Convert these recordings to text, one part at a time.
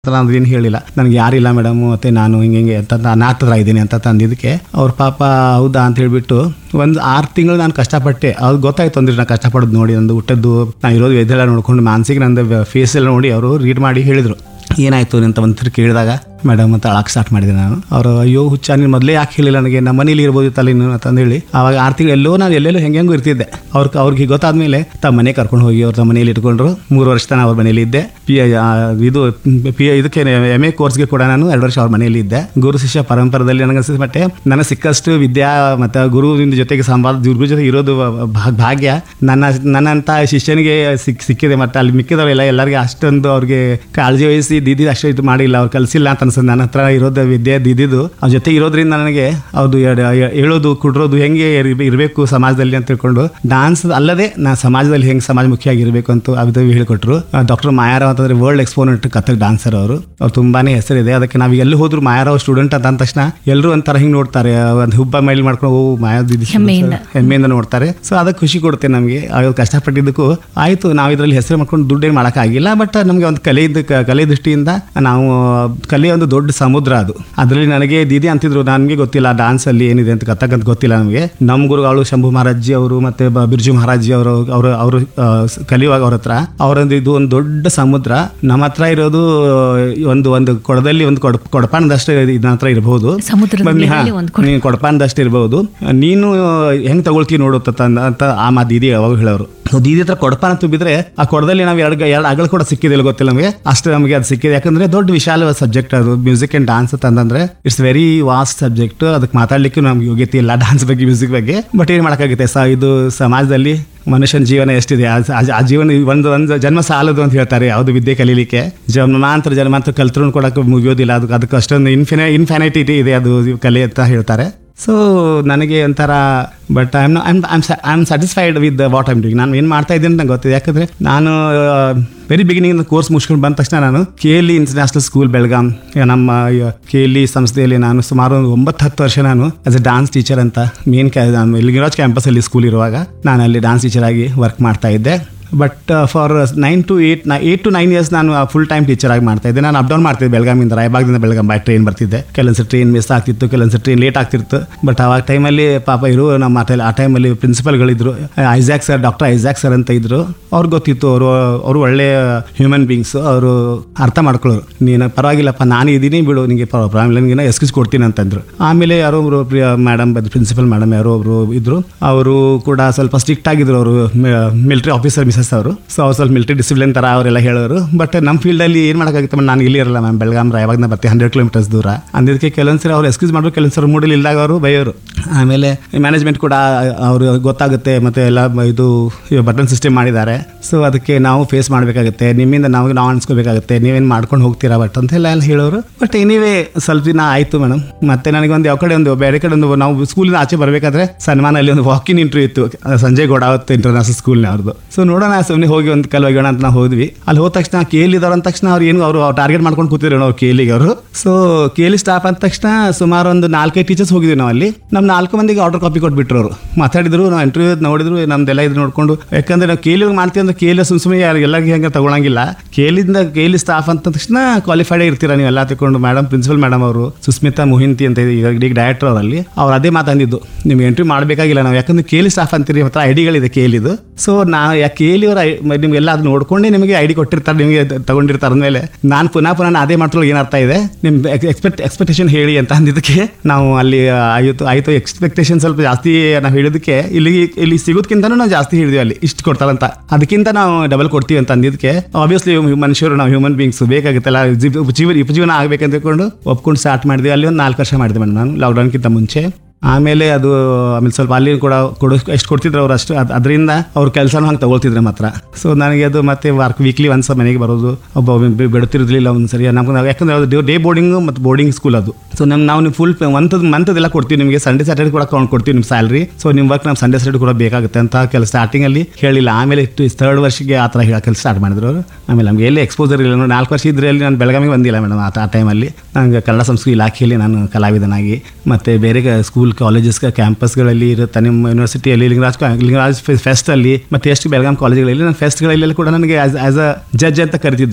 ನಾನು ಏನು ಹೇಳಿಲ್ಲ ನನಗೆ ಯಾರಿಲ್ಲ ಮೇಡಮ್ ಮತ್ತೆ ನಾನು ಹಿಂಗೆ ಹಿಂಗೆ ಅಂತ ಅನಾಥರ ಇದ್ದೀನಿ ಅಂತ ತಂದಿದ್ದಕ್ಕೆ ಅವ್ರ ಪಾಪ ಹೌದಾ ಅಂತ ಹೇಳ್ಬಿಟ್ಟು ಒಂದು ಆರು ತಿಂಗಳು ನಾನು ಕಷ್ಟಪಟ್ಟೆ ಅದು ಗೊತ್ತಾಯ್ತು ಅಂದ್ರೆ ನಾನು ಕಷ್ಟಪಡೋದು ನೋಡಿ ನಂದು ಊಟದ್ದು ನಾನು ಇರೋದು ಇದೆಲ್ಲ ನೋಡ್ಕೊಂಡು ಮಾನಸಿಕ ನಂದು ಫೇಸ್ ಎಲ್ಲ ನೋಡಿ ಅವರು ರೀಡ್ ಮಾಡಿ ಹೇಳಿದರು ಏನಾಯ್ತು ಅಂತ ಒಂದ್ಸರಿ ಕೇಳಿದಾಗ ಮೇಡಮ್ ಅಂತ ಅಳಕ್ಕೆ ಸ್ಟಾರ್ಟ್ ಮಾಡಿದೆ ನಾನು ಅವರು ಅಯ್ಯೋ ಹುಚ್ಚ ನೀನು ಮೊದಲೇ ಯಾಕೆ ಹೇಳಿಲ್ಲ ನನಗೆ ನಮ್ಮ ಮನೇಲಿ ಇರ್ಬೋದಿತ್ತಲ್ಲ ನೀನು ಅಂತಂದೇಳಿ ಅವಾಗ ಆರು ತಿಂಗಳು ಎಲ್ಲೋ ನಾನು ಎಲ್ಲೆಲ್ಲೋ ಹೆಂಗೆ ಹೆಂಗೂ ಇರ್ತಿದ್ದೆ ಅವ್ರಿಗೆ ಅವ್ರಿಗೆ ಗೊತ್ತಾದ್ಮೇಲೆ ತಮ್ಮ ಮನೆ ಕರ್ಕೊಂಡು ಹೋಗಿ ಅವ್ರ ತಮ್ಮ ಮನೇಲಿ ಇಟ್ಕೊಂಡ್ರು ಮೂರು ವರ್ಷ ತನಕ ಅವ್ರ ಮನೇಲಿ ಇದ್ದೆ ಪಿ ಇದು ಪಿ ಇದಕ್ಕೆ ಎಮ್ ಎ ಕೋರ್ಸ್ಗೆ ಕೂಡ ನಾನು ಎರಡು ವರ್ಷ ಅವ್ರ ಮನೆಯಲ್ಲಿ ಇದ್ದೆ ಗುರು ಶಿಷ್ಯ ಪರಂಪರದಲ್ಲಿ ನನಗೆ ಅನ್ಸಿದ ಮಟ್ಟೆ ನನಗೆ ಸಿಕ್ಕಷ್ಟು ವಿದ್ಯಾ ಮತ್ತು ಗುರುವಿನ ಜೊತೆಗೆ ಸಂವಾದ ಗುರು ಜೊತೆ ಇರೋದು ಭಾ- ಭಾಗ್ಯ ನನ್ನ ನನ್ನಂಥ ಶಿಷ್ಯನಿಗೆ ಸಿಕ್ ಸಿಕ್ಕಿದೆ ಮತ್ತು ಅಲ್ಲಿ ಮಿಕ್ಕಿದವರೆಲ್ಲ ಎಲ್ಲರಿಗೆ ಅಷ್ಟೊಂದು ಅವ್ರಿಗೆ ಕಾಳಜಿ ವಹಿಸಿ ದಿದಿ ಅಷ್ಟು ಇದು ಮಾಡಿಲ್ಲ ಅವ್ರು ಕಲಿಸಿಲ್ಲ ಅಂತ ಅನ್ಸುತ್ತೆ ನನ್ನ ಹತ್ರ ಇರೋದು ವಿದ್ಯೆ ದಿದ್ದಿದ್ದು ಅವ್ರ ಜೊತೆ ಇರೋದ್ರಿಂದ ನನಗೆ ಅದು ಎಡ- ಎ- ಹೇಳೋದು ಕುಡ್ರೋದು ಹೆಂಗೆ ಇರಬೇಕು ಸಮಾಜದಲ್ಲಿ ಅಂತ ತಿಳ್ಕೊಂಡು ಡಾನ್ಸ್ ಅಲ್ಲದೆ ನಾ ಸಮಾಜದಲ್ಲಿ ಹೆಂಗೆ ಸಮಾಜ ಮುಖಿಯಾಗಿ ಇರಬೇಕು ಅಂತ ಅದು ಹೇಳಿಕೊಟ್ರು ಡಾಕ್ಟರ್ ಮಾಯಾರಾವ್ ಅಂತಂದ್ರೆ ವರ್ಲ್ಡ್ ಎಕ್ಸ್ಪೋನೆಂಟ್ ಕಥಕ್ ಡಾನ್ಸರ್ ಅವರು ಅವ್ರು ತುಂಬಾನೇ ಹೆಸರಿದೆ ಅದಕ್ಕೆ ನಾವು ಎಲ್ಲಿ ಹೋದ್ರು ಮಾಯಾರಾವ್ ಸ್ಟೂಡೆಂಟ್ ಅಂತ ಅಂದ ತಕ್ಷಣ ಎಲ್ಲರೂ ಒಂಥರ ಹಿಂಗೆ ನೋಡ್ತಾರೆ ಒಂದು ಹುಬ್ಬ ಮೈಲಿ ಮಾಡ್ಕೊಂಡು ಓ ಮಾಯಾ ದಿದಿ ಹೆಮ್ಮೆಯಿಂದ. ಹೆಮ್ಮೆಯಿಂದ ನೋಡ್ತಾರೆ ಸೊ ಅದಕ್ಕೆ ಖುಷಿ ಕೊಡುತ್ತೆ ನಮಗೆ ಆಗ ಕಷ್ಟಪಟ್ಟಿದ್ದಕ್ಕೂ ಆಯಿತು ನಾವು ಇದರಲ್ಲಿ ಹೆಸರು ಮಾಡ್ಕೊಂಡು ದುಡ್ಡೇನು ಮಾಡೋಕ್ಕಾಗಿಲ್ಲ ಬಟ್ ನಮಗೆ ಒಂದು ಕಲೆ ಇದ್ದ ಕ- ಕಲೆ ದೃಷ್ಟಿಯಿಂದ ನಾವು ಕಲೆ ಒಂದು ದೊಡ್ಡ ಸಮುದ್ರ ಅದು ಅದರಲ್ಲಿ ನನಗೆ ದೀದಿ ಅಂತಿದ್ರು ನನಗೆ ಗೊತ್ತಿಲ್ಲ ಡಾನ್ಸ್ ಅಲ್ಲಿ ಏನಿದೆ ಅಂತ ಕತ್ತಕ್ಕಂತ ಗೊತ್ತಿಲ್ಲ ನಮಗೆ ನಮ್ಮ ಗುರುಗಳು ಶಂಭು ಮಹಾರಾಜಿ ಅವರು ಮತ್ತೆ ಬ- ಬಿರ್ಜು ಮಹಾರಾಜಿ ಅವರು ಅವರು ಅವರು ಆ, ಸ- ಕಲಿಯುವಾಗ ಅವ್ರ ಹತ್ರ ಅವರೊಂದು ಇದು ಒಂದು ದೊಡ್ಡ ಸಮುದ್ರ ನಮ್ಮ ಹತ್ರ ಇರೋದು ಒಂದು ಒಂದು ಕೊಡದಲ್ಲಿ ಒಂದು ಕೊಡ ಕೊಡಪಾನದಷ್ಟು ಇದನ್ನ ಹತ್ರ ಇರಬಹುದು ಸಮುದ್ರದ ಬನ್ನಿ, ಹಾ, ನೀರಲ್ಲಿ ಒಂದು ಕೊಡ. ನೀನು ಕೊಡಪಾನದಷ್ಟು ಇರ್ಬೋದು ನೀನು ಹೆಂಗ್ ತಗೊಳ್ತೀವಿ ನೋಡು ಅಂತ ಅಂತ ಆ ಮಾ ದೀದಿ ಅವಾಗ ಹೇಳೋರು ಸೊ ದೀದಿ ಹತ್ರ ಕೊಡಪಾನ ತುಂಬಿದ್ರೆ ಆ ಕೊಡದಲ್ಲಿ ನಾವು ಎರಡು ಎರಡು ಅಗಳು ಕೂಡ ಸಿಕ್ಕಿದಿಲ್ಲ ಗೊತ್ತಿಲ್ಲ ನಮಗೆ ಅಷ್ಟು ನಮಗೆ ಅದು ಸಿಕ್ಕಿದೆ ಯಾಕಂದ್ರೆ ದೊಡ್ಡ ವಿಶಾಲ ಸಬ್ಜೆಕ್ಟ್ ಅದು ಮ್ಯೂಸಿಕ್ ಅಂಡ್ ಡಾನ್ಸ್ ಅಂತಂದ್ರೆ ಇಟ್ಸ್ ವೆರಿ ವಾಸ್ಟ್ ಸಬ್ಜೆಕ್ಟ್ ಅದಕ್ಕೆ ಮಾತಾಡ್ಲಿಕ್ಕೆ ನಮ್ಗೆ ಯೋಗ್ಯತೆ ಇಲ್ಲ ಡಾನ್ಸ್ ಬಗ್ಗೆ ಮ್ಯೂಸಿಕ್ ಬಗ್ಗೆ ಬಟ್ ಏನು ಮಾಡೋಕ್ಕಾಗುತ್ತೆ ಸ ಇದು ಸಮಾಜದಲ್ಲಿ ಮನುಷ್ಯನ ಜೀವನ ಎಷ್ಟಿದೆ ಆ- ಆ- ಆ ಜೀವನ ಒಂದು ಒಂದು ಜನ್ಮ ಸಾಲದು ಅಂತ ಹೇಳ್ತಾರೆ ಯಾವುದು ವಿದ್ಯೆ ಕಲೀಲಿಕ್ಕೆ ಜನ್ಮಾಂತರ ಜನ್ಮಾಂತರ ಕಲ್ತ್ರೂ ಕೊಡಕ್ಕೆ ಮುಗಿಯೋದಿಲ್ಲ ಅದಕ್ಕೆ ಅದಕ್ಕೆ ಅಷ್ಟೊಂದು ಇನ್ಫಿನ ಇನ್ಫಿನಿಟಿ ಇದೆ ಅದು ಕಲೆ ಅಂತ ಹೇಳ್ತಾರೆ ಸೊ ನನಗೆ ಒಂಥರ but I am I'm I am satisfied with what I'm doing ನಾನು ಏನು ಮಾಡ್ತಾ ಇದ್ದೀನಿ ಅಂತ ನಂಗೆ ಗೊತ್ತಿದೆ ಯಾಕಂದರೆ ನಾನು ವೆರಿ ಬಿಗಿನಿಂಗ್ ಕೋರ್ಸ್ ಮುಗಿಸ್ಕೊಂಡು ಬಂದ ತಕ್ಷಣ ನಾನು K L E international school Belgaum ನಮ್ಮ ಕೆ ಎಲ್ ಇ ಸಂಸ್ಥೆಯಲ್ಲಿ ನಾನು ಸುಮಾರು ಒಂದು ಒಂಬತ್ತು ಹತ್ತು ವರ್ಷ ನಾನು ಆಸ್ ಎ ಡಾನ್ಸ್ ಟೀಚರ್ ಅಂತ ಮೇನ್ ಕ್ಯಾ ನಾನು ಲಿಂಗರಾಜ್ ಕ್ಯಾಂಪಸಲ್ಲಿ ಸ್ಕೂಲ್ ಇರುವಾಗ ನಾನು ಅಲ್ಲಿ ಡಾನ್ಸ್ ಟೀಚರ್ ಆಗಿ ವರ್ಕ್ ಮಾಡ್ತಾ ಇದ್ದೆ but for nine to eight eight to nine years ನಾನು ಫುಲ್ ಟೈಮ್ ಟೀಚರ್ ಆಗಿ ಮಾಡ್ತಾ ಇದ್ದೆ ನಾನು ಅಪ್ ಡೌನ್ ಮಾಡ್ತಿದ್ದೆ ಬೆಳಗಾಮಿಂದ ರಾಯಬಾಗದಿಂದ ಬೆಳಗಾಂ ಬೈ ಟ್ರೈನ್ ಬರ್ತಿದ್ದೆ ಕೆಲವೊಂದ್ಸರಿ ಟ್ರೈನ್ ಮಿಸ್ ಆಗ್ತಿತ್ತು ಕೆಲವೊಂದ್ಸರಿ ಟ್ರೈನ್ ಲೇಟ್ ಆಗ್ತಿತ್ತು ಬಟ್ ಆವಾಗ ಟೈಮಲ್ಲಿ ಪಾಪ ಇರು ನಮ್ಮ ಆ ಆ ಟೈಮಲ್ಲಿ ಪ್ರಿನ್ಸಿಪಲ್ಗಳಿದ್ರು Isaac sir doctor Isaac sir ಅಂತ ಇದ್ರು ಅವ್ರಿಗೆ ಗೊತ್ತಿತ್ತು ಅವರು ಅವರು ಒಳ್ಳೆ ಹ್ಯೂಮನ್ ಬೀಯಿಂಗ್ಸ್ ಅವರು ಅರ್ಥ ಮಾಡ್ಕೊಳ್ಳೋರು ನೀನು ಪರವಾಗಿಲ್ಲಪ್ಪ ನಾನು ಇದ್ದೀನಿ ಬಿಡು ನಿಮಗೆ ಪ್ರಾಬ್ಲಮ್ ನಿನಗೆ ಎಸ್ಕ್ಯೂಸ್ ಕೊಡ್ತೀನಿ ಅಂತಂದ್ರು ಆಮೇಲೆ ಯಾರೋ ಒಬ್ರು ಮೇಡಮ್ ಪ್ರಿನ್ಸಿಪಲ್ ಮೇಡಮ್ ಯಾರೋ ಒಬ್ರು ಇದ್ರು ಅವರು ಕೂಡ ಸ್ವಲ್ಪ ಸ್ಟ್ರಿಕ್ಟ್ ಆಗಿದ್ರು ಅವರು ಮಿಲಿಟರಿ ಆಫೀಸರ್ ಮಿಸಸ್ ಅವರು ಸೊ ಅವ್ರು ಸ್ವಲ್ಪ ಮಿಲಿಟರಿ ಡಿಸಿಪ್ಲಿನ್ ಥರ ಅವರೆಲ್ಲ ಹೇಳೋರು ಬಟ್ ನಮ್ಮ ಫೀಲ್ಡಲ್ಲಿ ಏನು ಮಾಡೋಕ್ಕಾಗುತ್ತೆ ಮೇಡಮ್ ನಾನು ಇಲ್ಲಿ ಇರಲ್ಲ ಮ್ಯಾಮ್ ಬೆಳಗಾಂ ರಾಯವಾಗನ ಬರ್ತೀನಿ ಹಂಡ್ರೆಡ್ ಕಿಲೋಮೀಟರ್ಸ್ ದೂರ ಅಂದಿದ್ದಕ್ಕೆ ಕೆಲವೊಂದ್ಸರಿ ಅವ್ರು ಎಕ್ಸ್ಕ್ಯೂಸ್ ಮಾಡೋರು ಕೆಲವೊಂದ್ಸರಿ ಮೂಡಲಿ ಇಲ್ದಾಗ ಅವರು ಬೈಯೋರು ಆಮೇಲೆ ಮ್ಯಾನೇಜ್ಮೆಂಟ್ ಕೂಡ ಅವರು ಗೊತ್ತಾಗುತ್ತೆ ಮತ್ತು ಎಲ್ಲ ಇದು ಬಟನ್ ಸಿಸ್ಟಮ್ ಮಾಡಿದ್ದಾರೆ ಸೊ ಅದಕ್ಕೆ ನಾವು ಫೇಸ್ ಮಾಡಬೇಕಾಗುತ್ತೆ ನಿಮ್ಮಿಂದ ನಾವು ನಾವು ಅನ್ಸ್ಕೋಬೇಕಾಗುತ್ತೆ ನೀವೇನು ಮಾಡ್ಕೊಂಡು ಹೋಗ್ತೀರಾ ಬಟ್ ಅಂತ ಎಲ್ಲ ಎಲ್ಲ ಹೇಳೋರು ಬಟ್ ಎನಿವೇ ಸ್ವಲ್ಪ ದಿನ ಆಯಿತು ಮೇಡಮ್ ಮತ್ತೆ ನನಗೆ ಒಂದು ಯಾವ ಕಡೆ ಒಂದು ಬೇರೆ ಕಡೆ ಒಂದು ನಾವು ಸ್ಕೂಲಿಂದ ಆಚೆ ಬರಬೇಕಾದ್ರೆ ಸನ್ಮಾನಲ್ಲಿ ಒಂದು ವಾಕಿನ್ ಇಂಟರ್ವ್ಯೂ ಇತ್ತು ಅಹ್, ಸಂಜಯ್ ಗೋಡಾವತ್ ಇಂಟರ್ನ್ಯಾಷನಲ್ ಸ್ಕೂಲ್ನ ಅವ್ರದ್ದು ಸೊ ನೋಡೋಣ ಸುಮ್ಮನೆ ಹೋಗಿ ಒಂದು ಕಲ್ ಹೋಗೋಣ ಅಂತ ನಾವು ಹೋದ್ವಿ ಅಲ್ಲಿ ಹೋದ ತಕ್ಷಣ ಕೇಳಿದವ್ರು ಅಂದ ತಕ್ಷಣ ಅವ್ರು ಏನು ಅವರು ಟಾರ್ಗೆಟ್ ಮಾಡ್ಕೊಂಡು ಕೂತಿದ್ರು ಅವ್ರು ಕೇಲಿಗೆ ಅವರು ಸೊ ಕೇಲಿ ಸ್ಟಾಫ್ ಅಂದ ತಕ್ಷಣ ಸುಮಾರು ಒಂದು ನಾಲ್ಕೈದು ಟೀಚರ್ಸ್ ಹೋಗಿದ್ವಿ ನಾವು ಅಲ್ಲಿ ನಮ್ಮ ನಾಲ್ಕು ಮಂದಿಗೆ ಆರ್ಡರ್ ಕಾಪಿ ಕೊಟ್ಬಿಟ್ರು ಅವರು ಮಾತಾಡಿದ್ರು ನಾವು ಇಂಟರ್ವ್ಯೂ ನೋಡಿದ್ರು ನಮ್ದೆಲ್ಲ ಇದು ನೋಡ್ಕೊಂಡು ಯಾಕಂದ್ರೆ ನಾವು ಕೇಲಿ ಮಾಡ್ತೀವಿ ಅಂದ್ರೆ ಕೇಲಿ ಸುಮ್ ಸುಮ್ಮನೆ ಯಾರು ಎಲ್ಲರಿಗೆ ಹೆಂಗೆ ತಗೊಳಂಗಿಲ್ಲ ಕೇಲಿಂದ ಕೇಲಿ ಸ್ಟಾಫ್ ಅಂತ ತಕ್ಷಣ ಕ್ವಾಲಿಫೈಡ್ ಇರ್ತೀರಾ ನೀವು ಎಲ್ಲ ತಗೊಂಡು ಮೇಡಮ್ ಪ್ರಿನ್ಸಿಪಲ್ ಮೇಡಮ್ ಅವರು ಸುಸ್ಮಿತಾ ಮೊಹಿಂತಿ ಅಂತ ಇದೆ, ಈಗ ಈಗ ಡೈರೆಕ್ಟರ್ ಅವರಲ್ಲಿ ಅವ್ರು ಅದೇ ಮಾತಂದಿದ್ದು ನಿಮ್ಗೆ ಎಂಟ್ರಿ ಮಾಡಬೇಕಾಗಿಲ್ಲ ನಾವು ಯಾಕಂದ್ರೆ ಕೇಲಿ ಸ್ಟಾಫ್ ಅಂತೀರಿ ಹತ್ರ ಐಡಿಗಳಿದೆ ಕೇಲಿದು ಸೊ ನಾ ಯಾಕೆ ಕೇಲಿ ಅವ್ರ ನಿಮ್ಗೆಲ್ಲ ಅದು ನೋಡ್ಕೊಂಡೇ ನಿಮಗೆ ಐಡಿ ಕೊಟ್ಟಿರ್ತಾರೆ ನಿಮಗೆ ತಗೊಂಡಿರ್ತಾರೆ ಅಂದಮೇಲೆ ನಾನು ಪುನಃ ಪುನಃ ಅದೇ ಮಾಡ್ಕೊಳ್ಳೋ ಏನು ಅರ್ಥ ಇದೆ ನಿಮ್ಮ ಎಕ್ಸ್ಪೆಕ್ಟ್ ಎಕ್ಸ್ಪೆಕ್ಟೇಷನ್ ಹೇಳಿ ಅಂತ ಅಂದಿದ್ದಕ್ಕೆ ನಾವು ಅಲ್ಲಿ ಆಯಿತು ಆಯಿತು ಎಕ್ಸ್ಪೆಕ್ಟೇಷನ್ ಸ್ವಲ್ಪ ಜಾಸ್ತಿ ನಾವು ಹೇಳಿದಕ್ಕೆ ಇಲ್ಲಿ ಇಲ್ಲಿ ಸಿಗೋದಕ್ಕಿಂತನೂ ನಾವು ಜಾಸ್ತಿ ಹೇಳಿದ್ವಿ ಅಲ್ಲಿ ಇಷ್ಟು ಕೊಡ್ತಾರಂತ ಅದಕ್ಕಿಂತ ನಾವು ಡಬಲ್ ಕೊಡ್ತೀವಿ ಅಂತ ಅಂದಿದ್ದಕ್ಕೆ ಆಬ್ವಿಯಸ್ಲಿ ಮನುಷ್ಯರು ನಾವು ಹ್ಯೂಮನ್ ಬೀಯಿಂಗ್ಸ್ ಬೇಕಾಗುತ್ತಲ್ಲ ಜೀವ ಉಪಜೀವನ ಉಪಜೀವನ ಆಗ್ಬೇಕಂತ ತಿಳ್ಕೊಂಡು ಒಪ್ಕೊಂಡು ಸ್ಟಾರ್ಟ್ ಮಾಡಿದ್ವಿ ಅಲ್ಲಿ ಒಂದು ನಾಲ್ಕು ವರ್ಷ ಮಾಡಿದೆ ಮೇಡಮ್ ನಾನು ಲಾಕ್ಡೌನ್ಗಿಂತ ಮುಂಚೆ ಆಮೇಲೆ ಅದು ಆಮೇಲೆ ಸ್ವಲ್ಪ ಅಲ್ಲಿ ಕೂಡ ಕೊಡೋ ಎಷ್ಟು ಕೊಡ್ತಿದ್ರು ಅವ್ರು ಅಷ್ಟು ಅದ್- ಅದರಿಂದ ಅವ್ರ ಕೆಲಸನೂ ಹಂಗೆ ತಗೊಳ್ತಿದ್ರು ಮಾತ್ರ ಸೊ ನನಗೆ ಅದು ಮತ್ತೆ ವರ್ಕ್ ವೀಕ್ಲಿ ಒನ್ಸ್ ಮನೆಗೆ ಬರೋದು ಒಬ್ಬ ಬಿ- ಬಿಡುತ್ತಿರಲಿಲ್ಲ ಒಂದು ಸರಿ ನಮ್ಗೆ ನಾವು ಯಾಕಂದ್ರೆ ಅದು ಡೇ ಬೋರ್ಡಿಂಗು ಮತ್ತು ಬೋರ್ಡಿಂಗ್ ಸ್ಕೂಲ್ ಅದು ಸೊ ನಮ್ಮ ನಾವು ಫುಲ್ ಮಂತದ ಮಂತದೆಲ್ಲ ಕೊಡ್ತೀವಿ ನಿಮಗೆ ಸಂಡೇ ಸ್ಯಾಟರ್ಡೆ ಕೂಡ ಕೌಂಟ್ ಕೊಡ್ತೀವಿ ನಿಮ್ಮ ಸ್ಯಾಲ್ರಿ ಸೊ ನಿಮ್ಮ ವರ್ಕ್ ನಮ್ಮ ಸಂಡೇ ಸ್ಯಾಟರ್ಡೆ ಕೂಡ ಬೇಕಾಗುತ್ತೆ ಅಂತ ಕೆಲಸ ಸ್ಟಾರ್ಟಿಂಗಲ್ಲಿ ಹೇಳಿಲ್ಲ ಆಮೇಲೆ ಥರ್ಡ್ ವರ್ಷಕ್ಕೆ ಆ ಥರ ಹೇಳೋ ಕೆಲಸ ಸ್ಟಾರ್ಟ್ ಮಾಡಿದ್ರು ಅವರು ಆಮೇಲೆ ನಮಗೆ ಎಲ್ಲಿ ಎಕ್ಸ್ಪೋಸರ್ ಇಲ್ಲ ನೋಡಿ ನಾಲ್ಕು ವರ್ಷ ಇದ್ರೆ ಅಲ್ಲಿ ನಾನು ಬೆಳಗಾವಿಗೆ ಬಂದಿಲ್ಲ ಮೇಡಮ್ ಆ ಟೈಮಲ್ಲಿ ನನಗೆ ಕನ್ನಡ ಸಂಸ್ಕೃತಿ ಇಲಾಖೆಯಲ್ಲಿ ನಾನು ಕಲಾವಿದನಾಗಿ ಮತ್ತು ಬೇರೆ ಸ್ಕೂಲ್ ಕಾಲೇಜಸ್ ಕ್ಯಾಂಪಸ್ಗಳಲ್ಲಿ ಇರುತ್ತೆ ನಿಮ್ಮ ಯೂನಿವರ್ಸಿಟಿಯಲ್ಲಿ ಲಿಂಗರಾಜ್ ಲಿಂಗರಾಜ್ ಫೆಸ್ಟಲ್ಲಿ ಮತ್ತು ಎಷ್ಟು ಬೆಳಗಾಂ ಕಾಲೇಜುಗಳಲ್ಲಿ ನಾನು ಫೆಸ್ಟ್ಗಳಲ್ಲಿ ಕೂಡ ನನಗೆ ಆಸ್ ಆಸ್ ಅ ಜಡ್ಜ್ ಅಂತ ಕರಿತಿದ್ರು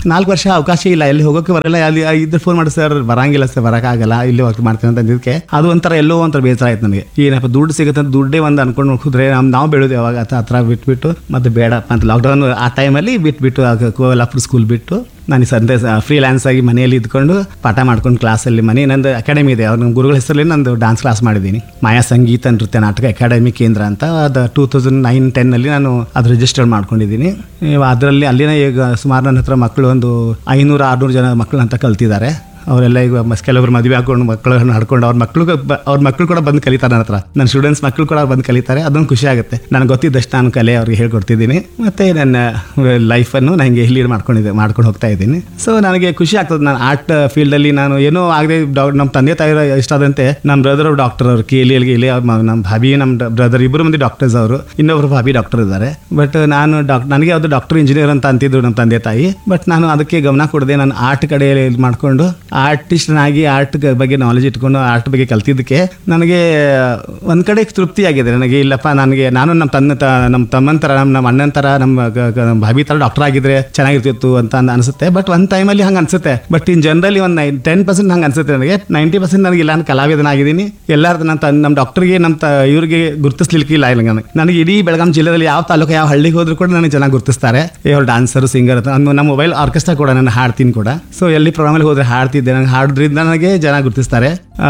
ನಾಲ್ಕು ವರ್ಷ ಅವಕಾಶ ಇಲ್ಲ ಎಲ್ಲಿ ಹೋಗೋಕೆ ಬರಲ್ಲ ಅಲ್ಲಿ ಇದ್ರ ಫೋನ್ ಮಾಡಿ ಸರ್ ಬರಂಗಿಲ್ಲ ಸರ್ ಬರೋಕ್ಕಾಗಲ್ಲ ಇಲ್ಲಿ ವರ್ಕ್ ಮಾಡ್ತೀನಿ ಅಂತ ಅಂದಿದ್ದಕ್ಕೆ ಅದು ಒಂಥರ ಎಲ್ಲೋ ಒಂಥರ ಬೇಸರ ಆಯ್ತು ನನಗೆ ಏನಪ್ಪ ದುಡ್ಡು ಸಿಗುತ್ತೆ ಅಂತ ದುಡ್ಡೇ ಒಂದು ಅನ್ಕೊಂಡು ಹೋದ್ರೆ ನಮ್ ನಾವು ಬೆಳೆದು ಯಾವಾಗ ಆ ಹತ್ರ ಬಿಟ್ಬಿಟ್ಟು ಮತ್ತೆ ಬೇಡಪ್ಪ ಅಂತ ಲಾಕ್ಡೌನ್ ಆ ಟೈಮಲ್ಲಿ ಬಿಟ್ಬಿಟ್ಟು ಆಗ ಕೋಲಾಪುರ ಸ್ಕೂಲ್ ಬಿಟ್ಟು ನಾನು ಸಂತೆ ಫ್ರೀಲ್ಯಾನ್ಸ್ ಆಗಿ ಮನೆಯಲ್ಲಿ ಇದ್ಕೊಂಡು ಪಾಠ ಮಾಡ್ಕೊಂಡು ಕ್ಲಾಸಲ್ಲಿ ಮನೆ ನಂದು ಅಕಾಡೆಮಿ ಇದೆ ಅವ್ರ ನಮ್ಮ ಗುರುಗಳ ಹೆಸರಲ್ಲಿ ನಂದು ಡಾನ್ಸ್ ಕ್ಲಾಸ್ ಮಾಡಿದ್ದೀನಿ ಮಾಯಾ ಸಂಗೀತ ನೃತ್ಯ ನಾಟಕ ಅಕಾಡೆಮಿ ಕೇಂದ್ರ ಅಂತ ಅದು ಟೂ ತೌಸಂಡ್ ನೈನ್ ಟೆನ್ನಲ್ಲಿ ನಾನು ಅದು ರಿಜಿಸ್ಟರ್ ಮಾಡ್ಕೊಂಡಿದ್ದೀನಿ ಅದರಲ್ಲಿ ಅಲ್ಲಿನ ಈಗ ಸುಮಾರು ನನ್ನ ಹತ್ರ ಮಕ್ಕಳು ಒಂದು ಐನೂರು ಆರುನೂರು ಜನ ಮಕ್ಕಳು ಅಂತ ಕಲ್ತಿದ್ದಾರೆ ಅವರೆಲ್ಲ ಈಗ ಮಸ್- ಕೆಲವರು ಮದುವೆ ಹಾಕೊಂಡು ಮಕ್ಕಳನ್ನ ನಡ್ಕೊಂಡು ಅವ್ರ ಮಕ್ಕಳು ಅವ್ರ ಮಕ್ಕಳು ಕೂಡ ಬಂದು ಕಲಿತಾರೆ ನನ್ನ ಹತ್ರ ನನ್ನ ಸ್ಟೂಡೆಂಟ್ಸ್ ಮಕ್ಕಳು ಕೂಡ ಬಂದು ಕಲಿತಾರೆ ಅದೊಂದು ಖುಷಿ ಆಗುತ್ತೆ ನನಗೆ ಗೊತ್ತಿದ್ದಷ್ಟು ನಾನು ಕಲೆ ಅವ್ರಿಗೆ ಹೇಳ್ಕೊಡ್ತಿದ್ದೀನಿ ಮತ್ತು ನನ್ನ ಲೈಫನ್ನು ನನಗೆ ಲೀಡ್ ಮಾಡ್ಕೊಂಡಿದ್ದೆ ಮಾಡ್ಕೊಂಡು ಹೋಗ್ತಾ ಇದ್ದೀನಿ ಸೊ ನನಗೆ ಖುಷಿ ಆಗ್ತದೆ ನಾನು ಆರ್ಟ್ ಫೀಲ್ಡಲ್ಲಿ ನಾನು ಏನೋ ಆಗದೆ ನಮ್ಮ ತಂದೆ ತಾಯಿ ಇಷ್ಟ ಆದಂತೆ ನಮ್ಮ ಬ್ರದರ್ ಡಾಕ್ಟರ್ ಅವರು ಕೆ ಎಲ್ ಇಲ್ಲಿ ನಮ್ಮ ಭಾಬಿ ನಮ್ಮ ಬ್ರದರ್ ಇಬ್ಬರು ಮಂದಿ ಡಾಕ್ಟರ್ಸ್ ಅವರು ಇನ್ನೊಬ್ರು ಭಾಬಿ ಡಾಕ್ಟರ್ ಇದ್ದಾರೆ ಬಟ್ ನಾನು ಡಾಕ್ ನನಗೆ ಅದು ಡಾಕ್ಟರ್ ಇಂಜಿನಿಯರ್ ಅಂತ ಅಂತಿದ್ರು ನಮ್ಮ ತಂದೆ ತಾಯಿ ಬಟ್ ನಾನು ಅದಕ್ಕೆ ಗಮನ ಕೊಡದೆ ನಾನು ಆರ್ಟ್ ಕಡೆ ಇದು ಮಾಡಿಕೊಂಡು ಆರ್ಟಿಸ್ಟ್ನಾಗಿ ಆರ್ಟ್ ಬಗ್ಗೆ ನಾಲೆಜ್ ಇಟ್ಕೊಂಡು ಆರ್ಟ್ ಬಗ್ಗೆ ಕಲ್ತಿದ್ದಕ್ಕೆ ನನಗೆ ಒಂದು ಕಡೆ ತೃಪ್ತಿ ಆಗಿದೆ ನನಗೆ ಇಲ್ಲಪ್ಪ ನನಗೆ ನಾನು ನಮ್ಮ ತನ್ನ ತ ನಮ್ಮ ತಮ್ಮನ ಥರ ನಮ್ಮ ನಮ್ಮ ಅಣ್ಣನ ಥರ ನಮ್ಮ ಗ- ಗ- ನಮ್ಮ ಭಾಬಿ ಥರ ಡಾಕ್ಟರ್ ಆಗಿದ್ರೆ ಚೆನ್ನಾಗಿರ್ತಿತ್ತು ಅಂತ ಅಂದ್ ಅನಿಸುತ್ತೆ ಬಟ್ ಒಂದು ಟೈಮಲ್ಲಿ ಹಂಗೆ ಅನಿಸುತ್ತೆ ಬಟ್ ಇನ್ ಜನರಲಿ ಒಂದು ನೈ ಟೆನ್ ಪರ್ಸೆಂಟ್ ಹಂಗೆ ಅನಿಸುತ್ತೆ ನನಗೆ ನೈಂಟಿ ಪರ್ಸೆಂಟ್ ನನಗೆ ಇಲ್ಲ ನಾನು ಕಲಾವಿದನಾಗಿದ್ದೀನಿ ಎಲ್ಲಾರ್ದು ನನ್ನ ತನ್ನ ನಮ್ಮ ಡಾಕ್ಟರ್ಗೆ ನಮ್ಮ ತ ಇವ್ರಿಗೆ ಗುರುತಿಸ್ಲಿಕ್ಕಿಲ್ಲ ಇಲ್ಲ ನನಗೆ ನನಗೆ ಇಡೀ ಬೆಳಗಾಂ ಜಿಲ್ಲೆಯಲ್ಲಿ ಯಾವ ತಾಲೂಕು ಯಾವ ಹಳ್ಳಿಗೆ ಹೋದ್ರು ಕೂಡ ನನಗೆ ಚೆನ್ನಾಗಿ ಗುರುತಿಸ್ತಾರೆ ಏ ಅವ್ರು ಡಾನ್ಸರು ಸಿಂಗರ್ ಅಂತ ನಮ್ಮ ನಮ್ಮ ಮೊಬೈಲ್ ಆರ್ಕೆಸ್ಟ್ರಾ ಕೂಡ ನಾನು ಹಾಡ್ತೀನಿ ಕೂಡ ಸೊ ಎಲ್ಲಿ ಪ್ರೋಗ್ರಾಮಲ್ಲಿ ಹೋದ್ರೆ ಹಾಡ್ತಿದ್ದೆ ನನಗೆ ಹಾಡೋದ್ರಿಂದ ನನಗೆ ಜನ ಗುರುತಿಸ್ತಾರೆ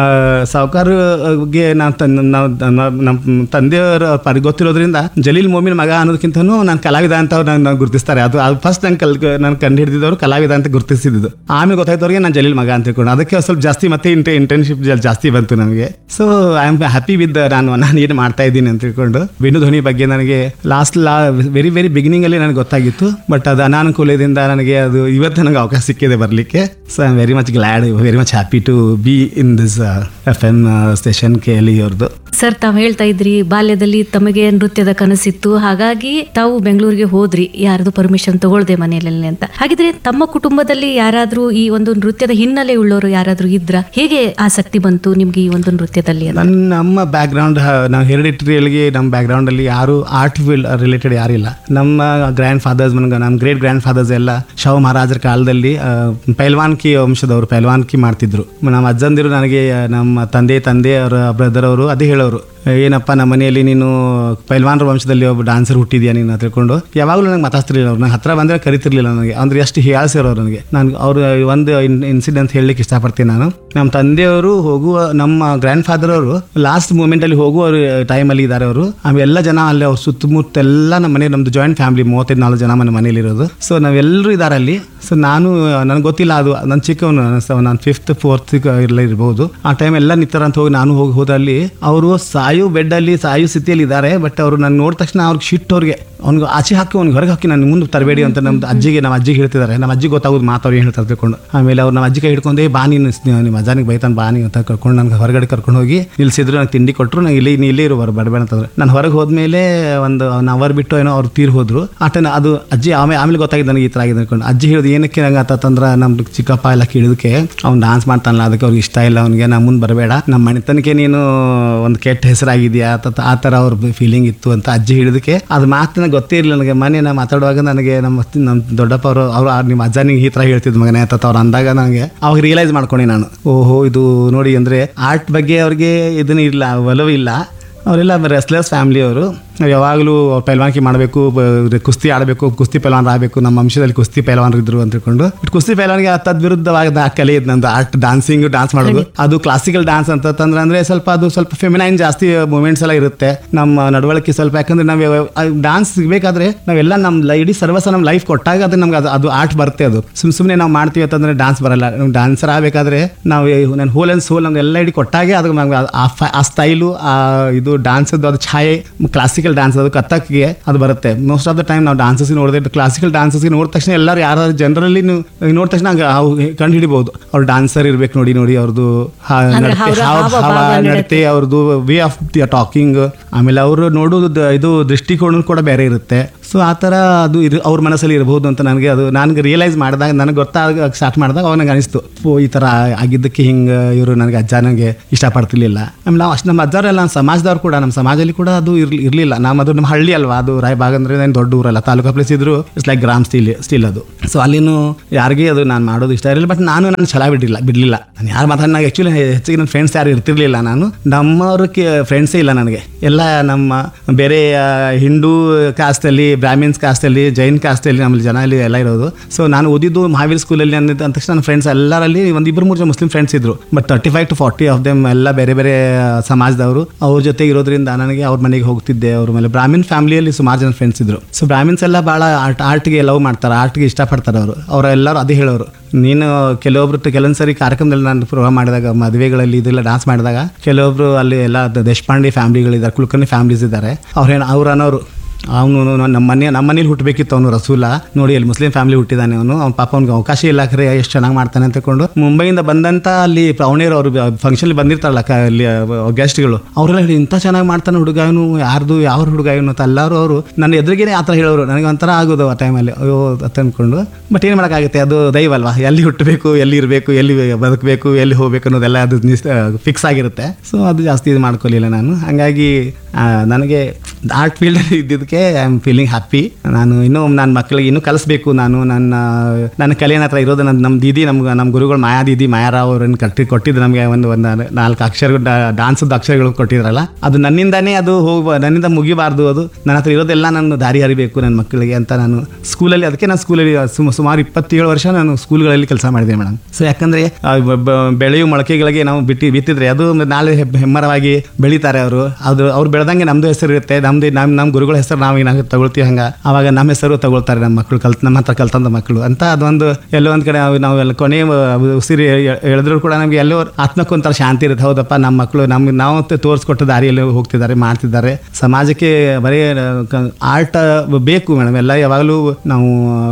ಸಾವುಕಾರ್ಗೆ ನಾವು ತನ್ನ ನಾವು ನಮ್ಮ ತಂದೆಯವರ ಪರಿ ಗೊತ್ತಿರೋದ್ರಿಂದ ಜಲೀಲ್ ಮೋಮಿನ್ ಮಗ ಅನ್ನೋದಕ್ಕಿಂತನೂ ನಾನು ಕಲಾವಿದ ಅಂತ ಅವ್ರು ನನ್ನ ಗುರುತಿಸ್ತಾರೆ ಅದು ಅದು ಫಸ್ಟ್ ನಂಗೆ ಕಲ್ ನಾನು ಕಂಡು ಹಿಡಿದಿದ್ದವರು ಕಲಾವಿದ ಅಂತ ಗುರುತಿಸಿದ್ದು ಆಮೇಲೆ ಗೊತ್ತಾಯ್ತವ್ರಿಗೆ ನಾನು ಜಲೀಲ್ ಮಗ ಅಂತ ತಿಳ್ಕೊಂಡು ಅದಕ್ಕೆ ಸ್ವಲ್ಪ ಜಾಸ್ತಿ ಮತ್ತೆ ಇಂಟ ಇಂಟರ್ನ್ಶಿಪ್ ಜಾಸ್ತಿ ಬಂತು ನನಗೆ so I am happy with ನಾನು ನಾನು ಏನು ಮಾಡ್ತಾ ಇದ್ದೀನಿ ಅಂತ ತಿಳ್ಕೊಂಡು ವೇಣು ಧ್ವನಿ ಬಗ್ಗೆ ನನಗೆ ಲಾಸ್ಟ್ ಲಾ ವೆರಿ ವೆರಿ ಬಿಗಿನಿಂಗ್ ಅಲ್ಲಿ ನನಗೆ ಗೊತ್ತಾಗಿತ್ತು ಬಟ್ ಅದು ಅನಾನುಕೂಲದಿಂದ ನನಗೆ ಅದು ಇವತ್ತು ನನಗೆ ಅವಕಾಶ ಸಿಕ್ಕಿದೆ ಬರಲಿಕ್ಕೆ so I am very much glad very much happy to be in this F M station K L ಅವ್ರದ್ದು ಸರ್ ತಾವು ಹೇಳ್ತಾ ಇದ್ರಿ ಬಾಲ್ಯದಲ್ಲಿ ತಮಗೆ ನೃತ್ಯದ ಕನಸಿತ್ತು ಹಾಗಾಗಿ ತಾವು ಬೆಂಗಳೂರಿಗೆ ಹೋದ್ರಿ ಯಾರ್ದು ಪರ್ಮಿಷನ್ ತಗೊಳ್ದೆ ಮನೆಯಲ್ಲಿ ಅಂತ ಹಾಗಿದ್ರೆ ತಮ್ಮ ಕುಟುಂಬದಲ್ಲಿ ಯಾರಾದ್ರೂ ಈ ಒಂದು ನೃತ್ಯದ ಹಿನ್ನೆಲೆ ಉಳ್ಳವರು ಯಾರಾದ್ರೂ ಇದ್ರ ಹೇಗೆ ಆಸಕ್ತಿ ಬಂತು ನಿಮ್ಗೆ ಈ ಒಂದು ನೃತ್ಯದಲ್ಲಿ ಅಂತ ನನ್ನ ನಮ್ಮ ಬ್ಯಾಕ್ ಗ್ರೌಂಡ್ ನಾವು ಹೆರಿಡಿಟ್ರಿಯಲ್ಗೆ ನಮ್ಮ ಬ್ಯಾಕ್ ಗ್ರೌಂಡ್ ಅಲ್ಲಿ ಯಾರು ಆರ್ಟ್ ಫೀಲ್ಡ್ ರಿಲೇಟೆಡ್ ಯಾರಿಲ್ಲ ನಮ್ಮ ಗ್ರ್ಯಾಂಡ್ ಫಾದರ್ಸ್ ಮನ್ಗ ನಮ್ಮ ಗ್ರೇಟ್ ಗ್ರ್ಯಾಂಡ್ ಫಾದರ್ಸ್ ಎಲ್ಲ ಶವ ಮಹಾರಾಜರ ಕಾಲದಲ್ಲಿ ಆ, ಪೈಲ್ವಾನ್ಕಿ ವಂಶದವರು ಪೈಲ್ವಾನ್ಕಿ ಮಾಡ್ತಿದ್ರು ನಮ್ಮ ಅಜ್ಜಂದಿರು ನನಗೆ ಆ, ನಮ್ಮ ತಂದೆ ತಂದೆ ಅವರ ಬ್ರದರ್ ಅವರು ಅದೇ ಹೇಳೋರು ಏನಪ್ಪ ನಮ್ಮ ಮನೆಯಲ್ಲಿ ನೀನು ಪೈಲ್ವಾನ್ರ ವಂಶದಲ್ಲಿ ಒಬ್ಬ ಡಾನ್ಸರ್ ಹುಟ್ಟಿದ್ಯಾ ನೀನು ಅಂತ ತಿಳ್ಕೊಂಡು ಯಾವಾಗಲೂ ನನಗೆ ಮಾತಾಡ್ತಿರ್ಲಿಲ್ಲ ಅವ್ರು ನಂಗೆ ಹತ್ರ ಬಂದರೆ ಕರಿತಿರ್ಲಿಲ್ಲ ನನಗೆ ಅಂದ್ರೆ ಎಷ್ಟು ಹೀಯಾಳ್ಸಿರೋರು ನನಗೆ ನಾನು ಅವರು ಒಂದು ಇನ್ಸಿಡೆಂಟ್ ಹೇಳಲಿಕ್ಕೆ ಇಷ್ಟಪಡ್ತೀನಿ ನಾನು ನಮ್ಮ ತಂದೆಯವರು ಹೋಗುವ ನಮ್ಮ ಗ್ರ್ಯಾಂಡ್ ಫಾದರ್ ಅವರು ಲಾಸ್ಟ್ ಮೂಮೆಂಟಲ್ಲಿ ಹೋಗುವ ಟೈಮಲ್ಲಿ ಇದ್ದಾರೆ ಅವರು ಆಮೇಲೆ ಎಲ್ಲ ಜನ ಅಲ್ಲಿ ಅವ್ರ ಸುತ್ತಮುತ್ತ ಎಲ್ಲ ನಮ್ಮ ಮನೆ ನಮ್ಮದು ಜಾಯಿಂಟ್ ಫ್ಯಾಮಿಲಿ ಮೂವತ್ತೈದು ನಾಲ್ಕು ಜನ ಮನೆ ಮನೇಲಿ ಇರೋದು ಸೊ ನಾವೆಲ್ಲರೂ ಇದ್ದಾರೆ ಅಲ್ಲಿ ಸೊ ನಾನು ನನಗೆ ಗೊತ್ತಿಲ್ಲ ಅದು ನನ್ನ ಚಿಕ್ಕವನು ನಾನು ಫಿಫ್ತ್ ಫೋರ್ತ್ ಇಲ್ಲ ಇರ್ಬೋದು ಆ ಟೈಮ್ ಎಲ್ಲ ನಿತ್ತರ ಅಂತ ಹೋಗಿ ನಾನು ಹೋಗಿ ಹೋದಲ್ಲಿ ಅವರು ಸಾಯು ಬೆಡ್ಡಲ್ಲಿ ಸಾಯು ಸ್ಥಿತಿಯಲ್ಲಿ ಇದ್ದಾರೆ ಬಟ್ ಅವರು ನಾನು ನೋಡಿದ ತಕ್ಷಣ ಅವ್ರಿಗೆ ಶಿಟ್ ಅವ್ರಿಗೆ ಅವ್ನಿಗೆ ಆಚೆ ಹಾಕಿ ಅವ್ನಿಗೆ ಹೊರಗೆ ಹಾಕಿ ನಾನು ಮುಂದೆ ತರಬೇಡಿ ಅಂತ ನಮ್ದು ಅಜ್ಜಿಗೆ ನಮ್ಮ ಅಜ್ಜಿಗೆ ಹೇಳ್ತಿದ್ದಾರೆ ನಮ್ಮ ಅಜ್ಜಿ ಗೊತ್ತಾಗೋದು ಮಾತು ಅವ್ರು ಏನು ಹೇಳ್ತಾರೆ ತಿಳ್ಕೊಂಡು ಆಮೇಲೆ ಅವ್ರು ನಮ್ಮ ಅಜ್ಜಿ ಕೈ ಹಿಡ್ಕೊಂಡೆ ಬಾ ನೀನು ಸ್- ನಿಮ್ಮ ಅಜ್ಜನಿಗೆ ಬೈತಾನೆ ಬಾ ನೀನು ಅಂತ ಕರ್ಕೊಂಡು ನನಗೆ ಹೊರಗಡೆ ಕರ್ಕೊಂಡು ಹೋಗಿ ನಿಲ್ಸಿದ್ರು ನನಗೆ ತಿಂಡಿ ಕೊಟ್ಟರು ನಂಗೆ ಇಲ್ಲಿ ನೀ ಇಲ್ಲೇ ಇರು ಬರ ಬಡಬೇಡ ಅಂತಂದ್ರೆ ನಾನು ಹೊರಗೆ ಹೋದ್ಮೇಲೆ ಒಂದು ಒನ್ ಅವರ್ ಬಿಟ್ಟು ಏನೋ ಅವ್ರು ತೀರ್ ಹೋದ್ರು ಆ ಟೈಮ್ ಅದು ಅಜ್ಜಿ ಆಮೇಲೆ ಆಮೇಲೆ ಗೊತ್ತಾಗಿದೆ ನನಗೆ ಈ ಥರ ಆಗಿದೆ ಅನ್ಕೊಂಡು ಅಜ್ಜಿ ಹೇಳಿದ್ರು ಏನಕ್ಕೆ ನಂಗೆ ಆತಂದ್ರೆ ನಮ್ಮ ಚಿಕ್ಕಪ್ಪ ಎಲ್ಲ ಕೇಳಿದಕ್ಕೆ ಅವ್ನು ಡಾನ್ಸ್ ಮಾಡ್ತಾನಲ್ಲ ಅದಕ್ಕೆ ಅವ್ರಿಗೆ ಇಷ್ಟ ಇಲ್ಲ ಅವ್ನಿಗೆ ನಮ್ಮ ಮುಂದೆ ಬರಬೇಡ ನಮ್ಮ ಮನೆತನಕ್ಕೆ ನೀನು ಒಂದು ಕೆಟ್ಟ ಹೆಸರಾಗಿದೆಯಾ ಅಂತ ಆ ಥರ ಅವ್ರ ಫೀಲಿಂಗ್ ಇತ್ತು ಅಂತ ಅಜ್ಜಿ ಹಿಡಿದಕ್ಕೆ ಅದು ಮಾತು ನನಗೆ ಗೊತ್ತೇ ಇರಲಿಲ್ಲ ನನಗೆ ಮನೆ ನಾ ಮಾತಾಡುವಾಗ ನನಗೆ ನಮ್ಮ ನಮ್ಮ ದೊಡ್ಡಪ್ಪ ಅವರು ಅವರು ನಿಮ್ಮ ಅಜ್ಜ ನಿಂಗೆ ಈ ಥರ ಹೇಳ್ತಿದ್ದು ಮಗನೇ ಅಂತ ಅವ್ರು ಅಂದಾಗ ನನಗೆ ಅವಾಗ ರಿಯಲೈಸ್ ಮಾಡ್ಕೊಂಡೆ ನಾನು ಓಹೋ ಇದು ನೋಡಿ ಅಂದರೆ ಆರ್ಟ್ ಬಗ್ಗೆ ಅವ್ರಿಗೆ ಇದನ್ನ ಇಲ್ಲ ಒಲವು ಇಲ್ಲ ಅವರೆಲ್ಲ ರೆಸ್ಲೆಸ್ ಫ್ಯಾಮಿಲಿ ಅವರು ಯಾವಾಗಲೂ ಪೈಲ್ವಾನ್ಕಿ ಮಾಡಬೇಕು ಕುಸ್ತಿ ಆಡಬೇಕು ಕುಸ್ತಿ ಪೈಲ್ವಾನ್ ಆಗಬೇಕು ನಮ್ಮ ವಂಶದಲ್ಲಿ ಕುಸ್ತಿ ಪೈಲ್ವಾನ್ ಇದ್ರು ಅಂತ ತಿಳ್ಕೊಂಡು ಬಟ್ ಕುಸ್ತಿ ಪೈಲ್ವಾನ್ಗೆ ತದ್ವಿರುದ್ಧವಾದ ಆ ಕಲೆ ಇದು ನಂದು ಆರ್ಟ್ ಡಾನ್ಸಿಂಗ್ ಡಾನ್ಸ್ ಮಾಡೋದು ಅದು ಕ್ಲಾಸಿಕಲ್ ಡಾನ್ಸ್ ಅಂತಂದ್ರೆ ಅಂದ್ರೆ ಸ್ವಲ್ಪ ಅದು ಸ್ವಲ್ಪ ಫೆಮಿನೈನ್ ಜಾಸ್ತಿ ಮೂಮೆಂಟ್ಸ್ ಎಲ್ಲ ಇರುತ್ತೆ ನಮ್ಮ ನಡವಳಿಕೆ ಸ್ವಲ್ಪ ಯಾಕಂದ್ರೆ ನಾವು ಡಾನ್ಸ್ ಸಿಗಬೇಕಾದ್ರೆ ನಾವೆಲ್ಲ ನಮ್ಮ ಇಡೀ ಸರ್ವಸ ನಮ್ಮ ಲೈಫ್ ಕೊಟ್ಟಾಗ ಅದು ನಮ್ಗೆ ಅದು ಅದು ಆರ್ಟ್ ಬರುತ್ತೆ ಅದು ಸುಮ್ ಸುಮ್ಮನೆ ನಾವು ಮಾಡ್ತೀವಿ ಅಂತಂದ್ರೆ ಡಾನ್ಸ್ ಬರಲ್ಲ ಡಾನ್ಸರ್ ಆಗಬೇಕಾದ್ರೆ ನಾವು ನನ್ನ ಹೋಲ್ ಆ್ಯಂಡ್ ಸೋಲ್ ನಮ್ದು ಎಲ್ಲ ಇಡೀ ಕೊಟ್ಟಾಗೆ ಅದು ನಮ್ಗೆ ಆ- ಆ ಫ- ಆ ಸ್ಟೈಲು ಆ ಇದು ಡಾನ್ಸ್ ಅದು ಛಾಯೆ ಕ್ಲಾಸಿಕಲ್ ಡಾನ್ಸ್ ಅದು ಕಥಕ್ಗೆ ಅದು ಬರುತ್ತೆ ಮೋಸ್ಟ್ ಆಫ್ ದ ಟೈಮ್ ನಾವು ಡಾನ್ಸಸ್ ನೋಡಿದ್ರೆ ಕ್ಲಾಸಿಕಲ್ ಡಾನ್ಸಸ್ ನೋಡಿದ ತಕ್ಷಣ ಎಲ್ಲರೂ ಯಾರು ಜನರಲಿ ನೀವು ನೋಡಿದ ತಕ್ಷಣ ಹಂಗೆ ಅವು ಕಂಡು ಹಿಡಿಬಹುದು ಅವ್ರು ಡಾನ್ಸರ್ ಇರ್ಬೇಕು ನೋಡಿ ನೋಡಿ ಅವ್ರದ್ದು ಹಾ- ಅಂದ್ರೆ ನಡತೆ, ಅವ್ರ ಹಾವ- ಹಾವ ಭಾವ, ಭಾವ, ನಡತೆ ಅವ್ರದ್ದು ವೇ ಆಫ್ ಟಾಕಿಂಗ್ ಆಮೇಲೆ ಅವರು ನೋಡೋದು ದ- ಇದು ದೃಷ್ಟಿಕೋನ ಕೂಡ ಬೇರೆ ಇರುತ್ತೆ ಸೊ ಸೊ ಆ ಥರ ಅದು ಇರು ಅವ್ರ ಮನಸ್ಸಲ್ಲಿ ಇರಬಹುದು ಅಂತ ನನಗೆ ಅದು ನನಗೆ ರಿಯಲೈಸ್ ಮಾಡಿದಾಗ ನನಗೆ ಗೊತ್ತಾಗ ಸ್ಟಾರ್ಟ್ ಮಾಡಿದಾಗ ಅವಾಗ ನನಗೆ ಅನಿಸ್ತು ಓ ಈ ಥರ ಆಗಿದ್ದಕ್ಕೆ ಹಿಂಗೆ ಇವರು ನನಗೆ ಅಜ್ಜ ನನಗೆ ಇಷ್ಟಪಡ್ತಿರ್ಲಿಲ್ಲ ಆಮೇಲೆ ನಾವು ಅಷ್ಟು ನಮ್ಮ ಅಜ್ಜಾರೆಲ್ಲ ನಮ್ಮ ಸಮಾಜದವ್ರು ಕೂಡ ನಮ್ಮ ಸಮಾಜದಲ್ಲಿ ಕೂಡ ಅದು ಇರ್ಲಿ ಇರಲಿಲ್ಲ ನಮ್ಮ ಅದು ನಮ್ಮ ಹಳ್ಳಿ ಅಲ್ವಾ ಅದು ರಾಯಬಾಗ್ ಅಂದ್ರೆ ಏನು ದೊಡ್ಡ ಊರಲ್ಲ ತಾಲೂಕು ಪ್ಲೇಸ್ ಇದ್ರು ಇಟ್ಸ್ ಲೈಕ್ ಗ್ರಾಮ್ ಸ್ಟೀಲ್ ಸ್ಟಿಲ್ ಅದು ಸೊ ಅಲ್ಲಿನೂ ಯಾರಿಗೆ ಅದು ನಾನು ಮಾಡೋದು ಇಷ್ಟ ಇರಲಿಲ್ಲ ಬಟ್ ನಾನು ನನ್ನ ಛಲ ಬಿಡಲಿಲ್ಲ ಬಿಡಲಿಲ್ಲ ನಾನು ಯಾರು ಮಾತಾಡ ನಾನು ಆ್ಯಕ್ಚುಲಿ ಹೆಚ್ಚಿಗೆ ನನ್ನ ಫ್ರೆಂಡ್ಸ್ ಯಾರು ಇರ್ತಿರ್ಲಿಲ್ಲ ನಾನು ನಮ್ಮವ್ರಿಗೆ ಫ್ರೆಂಡ್ಸೇ ಇಲ್ಲ ನನಗೆ ಎಲ್ಲ ನಮ್ಮ ಬೇರೆ ಆ, ಹಿಂದೂ ಕಾಸ್ಟಲ್ಲಿ ಬ್ರಾಹ್ಮಿನ್ಸ್ ಕಾಸ್ಟಲ್ಲಿ ಜೈನ್ ಕಾಸ್ಟಲ್ಲಿ ನಮ್ಮಲ್ಲಿ ಜನ ಇಲ್ಲಿ ಎಲ್ಲ ಇರೋದು ಸೊ ನಾನು ಓದಿದ್ದು ಮಹಾವೀರ್ ಸ್ಕೂಲಲ್ಲಿ ಅಂದ ಅಂದ ತಕ್ಷಣ ನನ್ನ ಫ್ರೆಂಡ್ಸ್ ಎಲ್ಲರಲ್ಲಿ ಒಂದು ಇಬ್ಬರು ಮೂರು ಜನ ಮುಸ್ಲಿಂ ಫ್ರೆಂಡ್ಸ್ ಇದ್ರು but thirty five to forty of them ಎಲ್ಲ ಬೇರೆ ಬೇರೆ ಆ, ಸಮಾಜದವರು ಅವ್ರ ಜೊತೆ ಇರೋದ್ರಿಂದ ನನಗೆ ಅವ್ರ ಮನೆಗೆ ಹೋಗ್ತಿದ್ದೆ ಅವ್ರ ಮೇಲೆ ಬ್ರಾಹ್ಮಿನ್ ಫ್ಯಾಮಿಲಿಯಲ್ಲಿ ಸುಮಾರು ಜನ ಫ್ರೆಂಡ್ಸ್ ಇದ್ರು ಸೊ ಬ್ರಾಹ್ಮಿನ್ಸ್ ಎಲ್ಲ ಭಾಳ ಆರ್ಟ್ ಆರ್ಟ್ಗೆ ಲವ್ ಮಾಡ್ತಾರೆ ಆರ್ಟ್ಗೆ ಇಷ್ಟಪಡ್ತಾರೆ ಅವರು ಅವರೆಲ್ಲರೂ ಅದೇ ಹೇಳೋರು ನೀನು ಕೆಲವೊಬ್ರು ಕೆಲವೊಂದು ಸರಿ ಕಾರ್ಯಕ್ರಮದಲ್ಲಿ ನಾನು ಪ್ರೋಗ್ರಾಮ್ ಮಾಡಿದಾಗ ಮದುವೆಗಳಲ್ಲಿ ಇದೆಲ್ಲ ಡಾನ್ಸ್ ಮಾಡಿದಾಗ ಕೆಲವೊಬ್ರು ಅಲ್ಲಿ ಎಲ್ಲ ದ- ದೇಶಪಾಂಡೆ ಫ್ಯಾಮಿಲಿಗಳಿದ್ದಾರೆ ಕುಲಕರ್ಣಿ ಫ್ಯಾಮಿಲೀಸ್ ಇದ್ದಾರೆ ಅವ್ರೇನು ಅವ್ರು ಅನ್ನೋರು ಅವನು ನಮ್ಮ ಮನೆ ನಮ್ಮ ಮನೇಲಿ ಹುಟ್ಟಬೇಕಿತ್ತು ಅವನು ರಸೂಲ ನೋಡಿ ಅಲ್ಲಿ ಮುಸ್ಲಿಂ ಫ್ಯಾಮಿಲಿ ಹುಟ್ಟಿದಾನೆ ಅವನು ಅವ್ನ ಪಾಪ ಅವ್ನಿಗೆ ಅವಕಾಶ ಇಲ್ಲ ಖರೆ ಎಷ್ಟು ಚೆನ್ನಾಗಿ ಮಾಡ್ತಾನೆ ಅಂತ ತಿಳ್ಕೊಂಡು ಮುಂಬೈಯಿಂದ ಬಂದಂತ ಅಲ್ಲಿ ಪ್ರವಣಿಯರು ಅವರು ಫಂಕ್ಷನ್ ಬಂದಿರ್ತಾರಲ್ಲ ಕ- ಅಲ್ಲಿ ಗೆಸ್ಟ್ಗಳು ಅವರೆಲ್ಲ ಹೇಳಿ ಇಂಥ ಚೆನ್ನಾಗಿ ಮಾಡ್ತಾನೆ ಹುಡುಗ ಇವನು ಯಾರ್ದು ಯಾವ ಹುಡುಗ ಇವನು ಅಂತ ಎಲ್ಲರೂ ಅವರು ನನ್ನ ಎದುರಿಗೇನೆ ಆ ಥರ ಹೇಳೋರು ನನಗೆ ಒಂಥರ ಆಗೋದು ಆ ಟೈಮಲ್ಲಿ ಅಯ್ಯೋ ಅಂತ ಅಂದ್ಕೊಂಡು ಬಟ್ ಏನು ಮಾಡೋಕ್ಕಾಗುತ್ತೆ ಅದು ದೈವ ಅಲ್ವಾ ಎಲ್ಲಿ ಹುಟ್ಟಬೇಕು ಎಲ್ಲಿ ಇರಬೇಕು ಎಲ್ಲಿ ಬದುಕಬೇಕು ಎಲ್ಲಿ ಹೋಗ್ಬೇಕು ಅನ್ನೋದೆಲ್ಲ ಅದು ಫಿಕ್ಸ್ ಆಗಿರುತ್ತೆ ಸೊ ಅದು ಜಾಸ್ತಿ ಇದು ಮಾಡ್ಕೊಲಿಲ್ಲ ನಾನು ಹಾಗಾಗಿ ಆ, ನನಗೆ ಆರ್ಟ್ ಫೀಲ್ಡಲ್ಲಿ ಇದ್ದಿದ್ದಕ್ಕೆ ಐ ಆಮ್ ಫೀಲಿಂಗ್ ಹ್ಯಾಪಿ ನಾನು ಇನ್ನೂ ನನ್ನ ಮಕ್ಕಳಿಗೆ ಇನ್ನೂ ಕಲಿಸ್ಬೇಕು ನಾನು ನನ್ನ ನನ್ನ ಕಲೆಯ ಹತ್ರ ಇರೋದು ನನ್ನ ನಮ್ಮ ದೀದಿ ನಮ್ಗೆ ನಮ್ಮ ಗುರುಗಳು ಮಾಯಾ ದೀದಿ ಮಾಯಾರಾವ್ ಅವರನ್ನು ಕಟ್ಟಿ ಕೊಟ್ಟಿದ್ದು ನಮಗೆ ಒಂದು ಒಂದು ನಾಲ್ಕು ಅಕ್ಷರ ಡಾನ್ಸದ ಅಕ್ಷರಗಳು ಕೊಟ್ಟಿದ್ರಲ್ಲ ಅದು ನನ್ನಿಂದಾನೇ ಅದು ಹೋಗ ನನ್ನಿಂದ ಮುಗಿಬಾರ್ದು ಅದು ನನ್ನ ಹತ್ರ ಇರೋದೆಲ್ಲ ನಾನು ದಾರಿ ಹರಿಬೇಕು ನನ್ನ ಮಕ್ಕಳಿಗೆ ಅಂತ ನಾನು ಸ್ಕೂಲಲ್ಲಿ ಅದಕ್ಕೆ ನಾನು ಸ್ಕೂಲಲ್ಲಿ ಸುಮ ಸುಮಾರು ಇಪ್ಪತ್ತೇಳು ವರ್ಷ ನಾನು ಸ್ಕೂಲ್ಗಳಲ್ಲಿ ಕೆಲಸ ಮಾಡಿದೆ ಮೇಡಮ್ ಸೊ ಯಾಕಂದರೆ ಬೆಳೆಯುವ ಮೊಳಕೆಗಳಿಗೆ ನಾವು ಬಿಟ್ಟು ಬಿತ್ತಿದ್ರೆ ಅದು ನಾಳೆ ಹೆಬ್- ಹೆಮ್ಮರವಾಗಿ ಬೆಳೀತಾರೆ ಅವರು ಅದು ಅವ್ರು ಬೆಳೆದಂಗೆ ನಮ್ಮದು ಹೆಸರು ಇರುತ್ತೆ ನಮ್ಮದು ನಮ್ಮ ನಮ್ಮ ಗುರುಗಳ ಹೆಸರು ನಾವು ಏನಾಗ ತಗೊಳ್ತೀವಿ ಹಂಗೆ ಅವಾಗ ನಮ್ಮ ಹೆಸರು ತಗೊಳ್ತಾರೆ ನಮ್ಮ ಮಕ್ಕಳು ಕಲ್ತ್ ನಮ್ಮ ಹತ್ರ ಕಲ್ತಂದ ಮಕ್ಕಳು ಅಂತ ಅದೊಂದು ಎಲ್ಲೋ ಒಂದು ಕಡೆ ನಾವು ನಾವು ಎಲ್ಲ ಕೊನೆ ಉಸಿರಿ ಎಳೆದ್ರು ಕೂಡ ನಮಗೆ ಎಲ್ಲೋ ಆತ್ಮಕ್ಕೊಂಥರ ಶಾಂತಿ ಇರುತ್ತೆ ಹೌದಪ್ಪ ನಮ್ಮ ಮಕ್ಕಳು ನಮ್ಗೆ ನಾವು ತ- ತೋರಿಸ್ಕೊಟ್ಟ ದಾರಿಯಲ್ಲಿ ಹೋಗ್ತಿದ್ದಾರೆ ಮಾಡ್ತಿದ್ದಾರೆ ಸಮಾಜಕ್ಕೆ ಬರೀ ಆರ್ಟ್ ಬೇಕು ಮೇಡಮ್ ಎಲ್ಲ ಯಾವಾಗಲೂ ನಾವು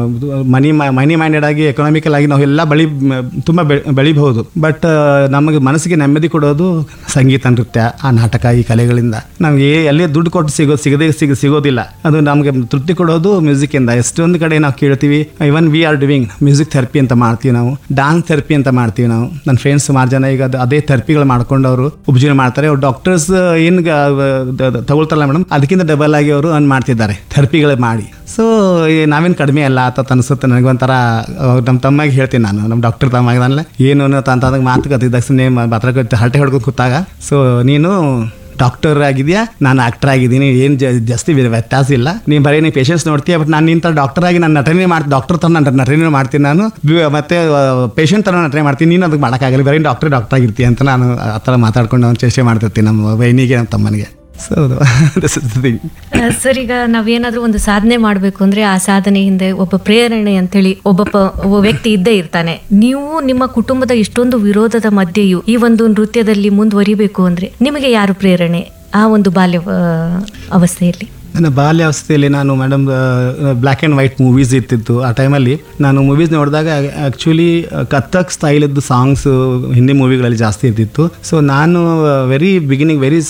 ಮನಿ ಮನಿ ಮೈಂಡೆಡ್ ಆಗಿ ಎಕನಾಮಿಕಲ್ ಆಗಿ ನಾವು ಎಲ್ಲ ಬಳಿ ತುಂಬ ಬೆಳಿಬಹುದು ಬಟ್ ನಮಗೆ ಮನಸ್ಸಿಗೆ ನೆಮ್ಮದಿ ಕೊಡೋದು ಸಂಗೀತ ನೃತ್ಯ ಆ ನಾಟಕ ಈ ಕಲೆಗಳಿಂದ ನಮಗೆ ಎಲ್ಲಿ ದುಡ್ಡು ಕೊಟ್ಟು ಸಿಗೋ ಸಿಗದೆ ಸಿಗ ಸಿಗೋದಿಲ್ಲ ಅದು ನಮಗೆ ತೃಪ್ತಿ ಕೊಡೋದು ಮ್ಯೂಸಿಕ್ ಇಂದ ಎಷ್ಟೊಂದು ಕಡೆ ನಾವು ಕೇಳ್ತೀವಿ even we are doing music therapy ಅಂತ ಮಾಡ್ತೀವಿ ನಾವು ಡಾನ್ಸ್ ಥೆರಪಿ ಅಂತ ಮಾಡ್ತೀವಿ ನಾವು ನನ್ನ ಫ್ರೆಂಡ್ಸ್ ಸುಮಾರು ಜನ ಈಗ ಅದು ಅದೇ ಥೆರಪಿಗಳು ಮಾಡ್ಕೊಂಡು ಅವರು ಉಪಜೀವನ ಮಾಡ್ತಾರೆ ಅವ್ರು ಡಾಕ್ಟರ್ಸ್ ಏನು ತಗೊಳ್ತಾರಲ್ಲ ಮೇಡಮ್ ಅದಕ್ಕಿಂತ ಡಬಲ್ ಆಗಿ ಅವರು ಅನ್ ಮಾಡ್ತಿದ್ದಾರೆ ಥೆರಪಿಗಳು ಮಾಡಿ ಸೊ ನಾವೇನು ಕಡಿಮೆ ಅಲ್ಲ ಅಂತ ಅನಿಸುತ್ತೆ ನನಗೆ ಒಂಥರ ನಮ್ಮ ತಮ್ಮಗೆ ಹೇಳ್ತೀನಿ ನಾನು ನಮ್ಮ ಡಾಕ್ಟರ್ ತಮ್ಮಗೆ ನಾನು ಏನು ಅಂತಂದಾಗ ಮಾತುಕತೆ ತಕ್ಷಣ ಮಾತಾಡ್ಕೊತ ಹರಟೆ ಹೊಡ್ಕೊಂಡು ಕೂತಾಗ ಸೊ ನೀನು ಡಾಕ್ಟರ್ ಆಗಿದೆಯಾ ನಾನು ಆಕ್ಟರ್ ಆಗಿದ್ದೀನಿ ಏನು ಜಾಸ್ತಿ ವ್ಯ- ವ್ಯತ್ಯಾಸ ಇಲ್ಲ ನೀನು ಬರೀ ನೀನು ಪೇಷಂಟ್ಸ್ ನೋಡ್ತೀಯ ಬಟ್ ನಾನು ನಿಂತ ಡಾಕ್ಟರ್ ಆಗಿ ನಾನು ನಟನೆ ಮಾಡ್ತೀನಿ ಡಾಕ್ಟರ್ ಥರ ನಾನು ನಟನೆ ಮಾಡ್ತೀನಿ ನಾನು ವಿ- ಮತ್ತೆ ಪೇಷಂಟ್ ಥರ ನಟನೆ ಮಾಡ್ತೀನಿ ನೀನು ಅದಕ್ಕೆ ಮಾಡೋಕ್ಕಾಗಲ್ಲ ಬರೀ ಡಾಕ್ಟರ್ ಡಾಕ್ಟರ್ ಆಗಿರ್ತೀಯ ಅಂತ ನಾನು ಆ ಥರ ಮಾತಾಡ್ಕೊಂಡು ನಾನು ಚೇಷ್ಟೆ ಮಾಡ್ತಿರ್ತೀನಿ ನಮ್ಮ ಬೈನಿಗೆ ನಮ್ಮ ತಮ್ಮನಿಗೆ so this is thing sir ಈಗ ನಾವೇನಾದ್ರೂ ಒಂದು ಸಾಧನೆ ಮಾಡಬೇಕು ಅಂದ್ರೆ ಆ ಸಾಧನೆ ಹಿಂದೆ ಒಬ್ಬ ಪ್ರೇರಣೆ ಅಂತೇಳಿ ಒಬ್ಬ ಪ- ಒಬ್ಬ ವ್ಯಕ್ತಿ ಇದ್ದೇ ಇರ್ತಾನೆ ನೀವು ನಿಮ್ಮ ಕುಟುಂಬದ ಇಷ್ಟೊಂದು ವಿರೋಧದ ಮಧ್ಯೆಯೂ ಈ ಒಂದು ನೃತ್ಯದಲ್ಲಿ ಮುಂದುವರಿಬೇಕು ಅಂದ್ರೆ ನಿಮಗೆ ಯಾರು ಪ್ರೇರಣೆ ಆ ಒಂದು ಬಾಲ್ಯ ಆ, ಅವಸ್ಥೆಯಲ್ಲಿ ನನ್ನ ಬಾಲ್ಯಾವಸ್ಥೆಯಲ್ಲಿ ನಾನು madam black and white movies ಇರ್ತಿತ್ತು ಆ ಟೈಮಲ್ಲಿ ನಾನು ಮೂವೀಸ್ ನೋಡಿದಾಗ ಆ್ಯಕ್ಚುಲಿ ಕಥಕ್ ಸ್ಟೈಲದ್ದು ಸಾಂಗ್ಸ್ ಹಿಂದಿ ಮೂವಿಗಳಲ್ಲಿ ಜಾಸ್ತಿ ಇರ್ತಿತ್ತು ಸೊ ನಾನು ವೆರಿ ಬಿಗಿನಿಂಗ್ ವೆರಿ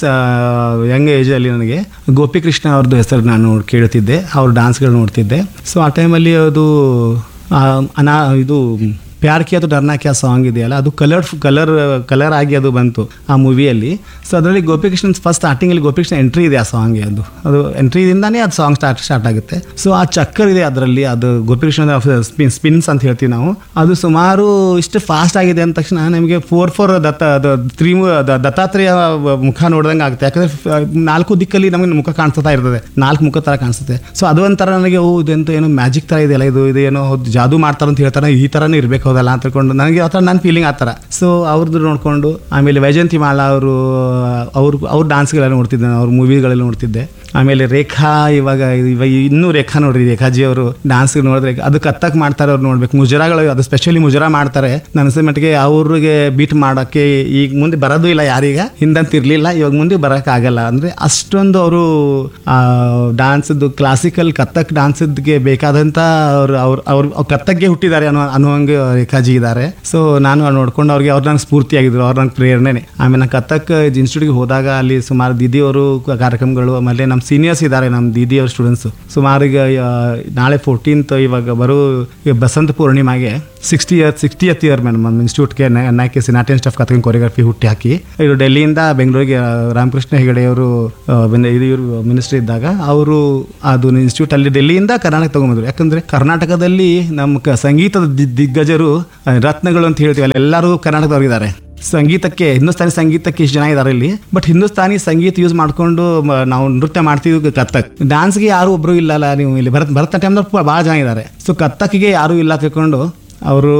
ಯಂಗ್ ಏಜಲ್ಲಿ ನನಗೆ ಗೋಪಿಕೃಷ್ಣ ಅವ್ರದ್ದು ಹೆಸರು ನಾನು ಕೇಳ್ತಿದ್ದೆ ಅವ್ರ ಡಾನ್ಸ್ಗಳು ನೋಡ್ತಿದ್ದೆ ಸೊ ಆ ಟೈಮಲ್ಲಿ ಅದು ಆ, ಅನಾ ಇದು ಪ್ಯಾರ್ ಕಿ ಅದು ಡರ್ನಾ ಕ್ಯಾ ಸಾಂಗ್ ಇದೆಯಲ್ಲ ಅದು ಕಲರ್ ಕಲರ್ ಕಲರ್ ಆಗಿ ಅದು ಬಂತು ಆ ಮೂವಿಯಲ್ಲಿ ಸೊ ಅದರಲ್ಲಿ ಗೋಪಿಕೃಷ್ಣನ್ ಫಸ್ಟ್ ಸ್ಟಾರ್ಟಿಂಗಲ್ಲಿ ಗೋಪಿಕೃಷ್ಣ ಎಂಟ್ರಿ ಇದೆ ಆ ಸಾಂಗ್ಗೆ ಅದು ಅದು ಎಂಟ್ರಿದಿಂದಾನೇ ಅದು ಸಾಂಗ್ ಸ್ಟಾರ್ಟ್ ಸ್ಟಾರ್ಟ್ ಆಗುತ್ತೆ ಸೊ ಆ ಚಕ್ಕರ್ ಇದೆ ಅದರಲ್ಲಿ ಅದು ಗೋಪಿಕೃಷ್ಣದ ಸ್ಪಿನ್ ಸ್ಪಿನ್ಸ್ ಅಂತ ಹೇಳ್ತೀವಿ ನಾವು ಅದು ಸುಮಾರು ಇಷ್ಟು ಫಾಸ್ಟ್ ಆಗಿದೆ ಅಂದ ತಕ್ಷಣ ನಮಗೆ ಫೋರ್ ಫೋರ್ ದತ್ತ ಅದು ತ್ರೀ ದತ್ತಾತ್ರೇಯ ಮುಖ ನೋಡ್ದಂಗೆ ಆಗುತ್ತೆ ಯಾಕಂದ್ರೆ ಫ- ನಾಲ್ಕು ದಿಕ್ಕಲ್ಲಿ ನಮಗೆ ಮುಖ ಕಾಣಿಸ್ತಾ ಇರ್ತದೆ ನಾಲ್ಕು ಮುಖ ಥರ ಕಾಣಿಸುತ್ತೆ ಸೊ ಅದು ಒಂಥರ ನನಗೆ ಓ ಇದೆಂತ ಏನೋ ಮ್ಯಾಜಿಕ್ ಥರ ಇದೆಯಲ್ಲ ಇದು ಇದು ಏನೋ ಹೌದು ಜಾದೂ ಮಾಡ್ತಾರೆ ಅಂತ ಹೇಳ್ತಾರೆ ಈ ಥರನೇ ಇರಬೇಕು ಹೌದಲ್ಲ ಅಂತ ತಿಳ್ಕೊಂಡು ನನಗೆ ಆ ಥರ ನನ್ನ ಫೀಲಿಂಗ್ ಆ ಥರ ಸೊ ಅವ್ರದ್ದು ನೋಡಿಕೊಂಡು ಆಮೇಲೆ ವೈಜಯಂತಿ ಮಾಲಾ ಅವರು ಅವ್ರ ಅವ್ರ ಡಾನ್ಸ್ಗಳೆಲ್ಲ ನೋಡ್ತಿದ್ದೆ ನಾನು ಅವ್ರ ಮೂವಿಗಳೆಲ್ಲ ನೋಡ್ತಿದ್ದೆ ಆಮೇಲೆ ರೇಖಾ ಇವಾಗ ಇವಾಗ ಇನ್ನೂ ರೇಖಾ ನೋಡ್ರಿ ರೇಖಾಜಿ ಅವರು ಡಾನ್ಸ್ ನೋಡಿದ್ರೆ ಅದು ಕತ್ತಕ್ ಮಾಡ್ತಾರೆ ಅವ್ರು ನೋಡ್ಬೇಕು ಮುಜರಾಗಳು ಅದು ಸ್ಪೆಷಲಿ ಮುಜರಾ ಮಾಡ್ತಾರೆ ನನ್ನ ಅನ್ಸಿದ ಮಟ್ಟಿಗೆ ಅವ್ರಿಗೆ ಬೀಟ್ ಮಾಡೋಕ್ಕೆ ಈಗ ಮುಂದೆ ಬರೋದು ಇಲ್ಲ ಯಾರೀಗ ಹಿಂದಂತ ಇರಲಿಲ್ಲ ಇವಾಗ ಮುಂದೆ ಬರೋಕ್ಕಾಗಲ್ಲ ಅಂದರೆ ಅಷ್ಟೊಂದು ಅವರು ಡಾನ್ಸದ್ದು ಕ್ಲಾಸಿಕಲ್ ಕತ್ತಕ್ ಡಾನ್ಸದ್ಗೆ ಬೇಕಾದಂಥ ಅವ್ರು ಅವ್ರು ಅವ್ರು ಅವ್ರು ಕತ್ತಕ್ಗೆ ಹುಟ್ಟಿದ್ದಾರೆ ಅನ್ನೋ ಅನ್ನೋಂಗೆ ರೇಖಾಜಿ ಇದ್ದಾರೆ ಸೊ ನಾನು ಅವ್ರು ನೋಡ್ಕೊಂಡು ಅವ್ರಿಗೆ ಅವ್ರು ನಂಗೆ ಸ್ಫೂರ್ತಿಯಾಗಿದ್ರು ಅವ್ರು ನಂಗೆ ಪ್ರೇರಣೆನೆ ಆಮೇಲೆ ನಾನು ಕತ್ತಕ್ ಇನ್ಸ್ಟಿಟ್ಯೂಟ್ಗೆ ಹೋದಾಗ ಅಲ್ಲಿ ಸುಮಾರು ದಿದಿ ಅವರು ಕಾರ್ಯಕ್ರಮಗಳು ಆಮೇಲೆ ನಮ್ಮ ನಮ್ಮ ಸೀನಿಯರ್ಸ್ ಇದ್ದಾರೆ ನಮ್ಮ ದೀದಿಯವ್ರ ಸ್ಟೂಡೆಂಟ್ಸು ಸುಮಾರು ಈಗ ಆ, ನಾಳೆ ಫೋರ್ಟೀನ್ತ್ ಇವಾಗ ಬರೋ ಈ ಬಸಂತ ಪೂರ್ಣಿಮಾಗೆ sixty year sixtieth year madam ನಮ್ಮ ಇನ್ಸ್ಟಿಟ್ಯೂಟ್ಗೆ ನಾಕೆ ಸಿನಾಟಿಯನ್ ಸ್ಟಾಫ್ ಕಥಕನ್ ಕೊರಿಯೋಗ್ರಫಿ ಹುಟ್ಟಿ ಹಾಕಿ ಇವರು ಡೆಲ್ಲಿಯಿಂದ ಬೆಂಗಳೂರಿಗೆ ಆ, ರಾಮಕೃಷ್ಣ ಹೆಗಡೆ ಅವರು ಇದು ಇವರು ಮಿನಿಸ್ಟರ್ ಇದ್ದಾಗ ಅವರು ಅದು ಇನ್ಸ್ಟಿಟ್ಯೂಟ್ ಅಲ್ಲಿ ಡೆಲ್ಲಿಯಿಂದ ಕರ್ನಾಟಕ ತಗೊಂಬಂದ್ರು ಯಾಕಂದ್ರೆ ಕರ್ನಾಟಕದಲ್ಲಿ ನಮ್ಮ ಕ- ಸಂಗೀತದ ದಿ- ದಿಗ್ಗಜರು ಆ, ರತ್ನಗಳು ಅಂತ ಹೇಳ್ತೀವಿ ಅಲ್ಲಿ ಎಲ್ಲರೂ ಕರ್ನಾಟಕದವ್ರಿದ್ದಾರೆ ಸಂಗೀತಕ್ಕೆ ಹಿಂದೂಸ್ತಾನಿ ಸಂಗೀತಕ್ಕೆ ಇಷ್ಟು ಜನ ಇದ್ದಾರೆ ಇಲ್ಲಿ ಬಟ್ ಹಿಂದೂಸ್ತಾನಿ ಸಂಗೀತ ಯೂಸ್ ಮಾಡ್ಕೊಂಡು ಮ- ನಾವು ನೃತ್ಯ ಮಾಡ್ತೀವಿ ಕತ್ತಕ್ ಡಾನ್ಸ್ಗೆ ಯಾರು ಒಬ್ರು ಇಲ್ಲಲ್ಲ ನೀವು ಇಲ್ಲಿ ಭರತ ಭರತನಾಟ್ಯಮ್ದವ್ರು ಭಾಳ ಜನ ಇದ್ದಾರೆ ಸೊ ಕತ್ತಕ್ಕಿಗೆ ಯಾರು ಇಲ್ಲ ತಿಳ್ಕೊಂಡು ಅವರು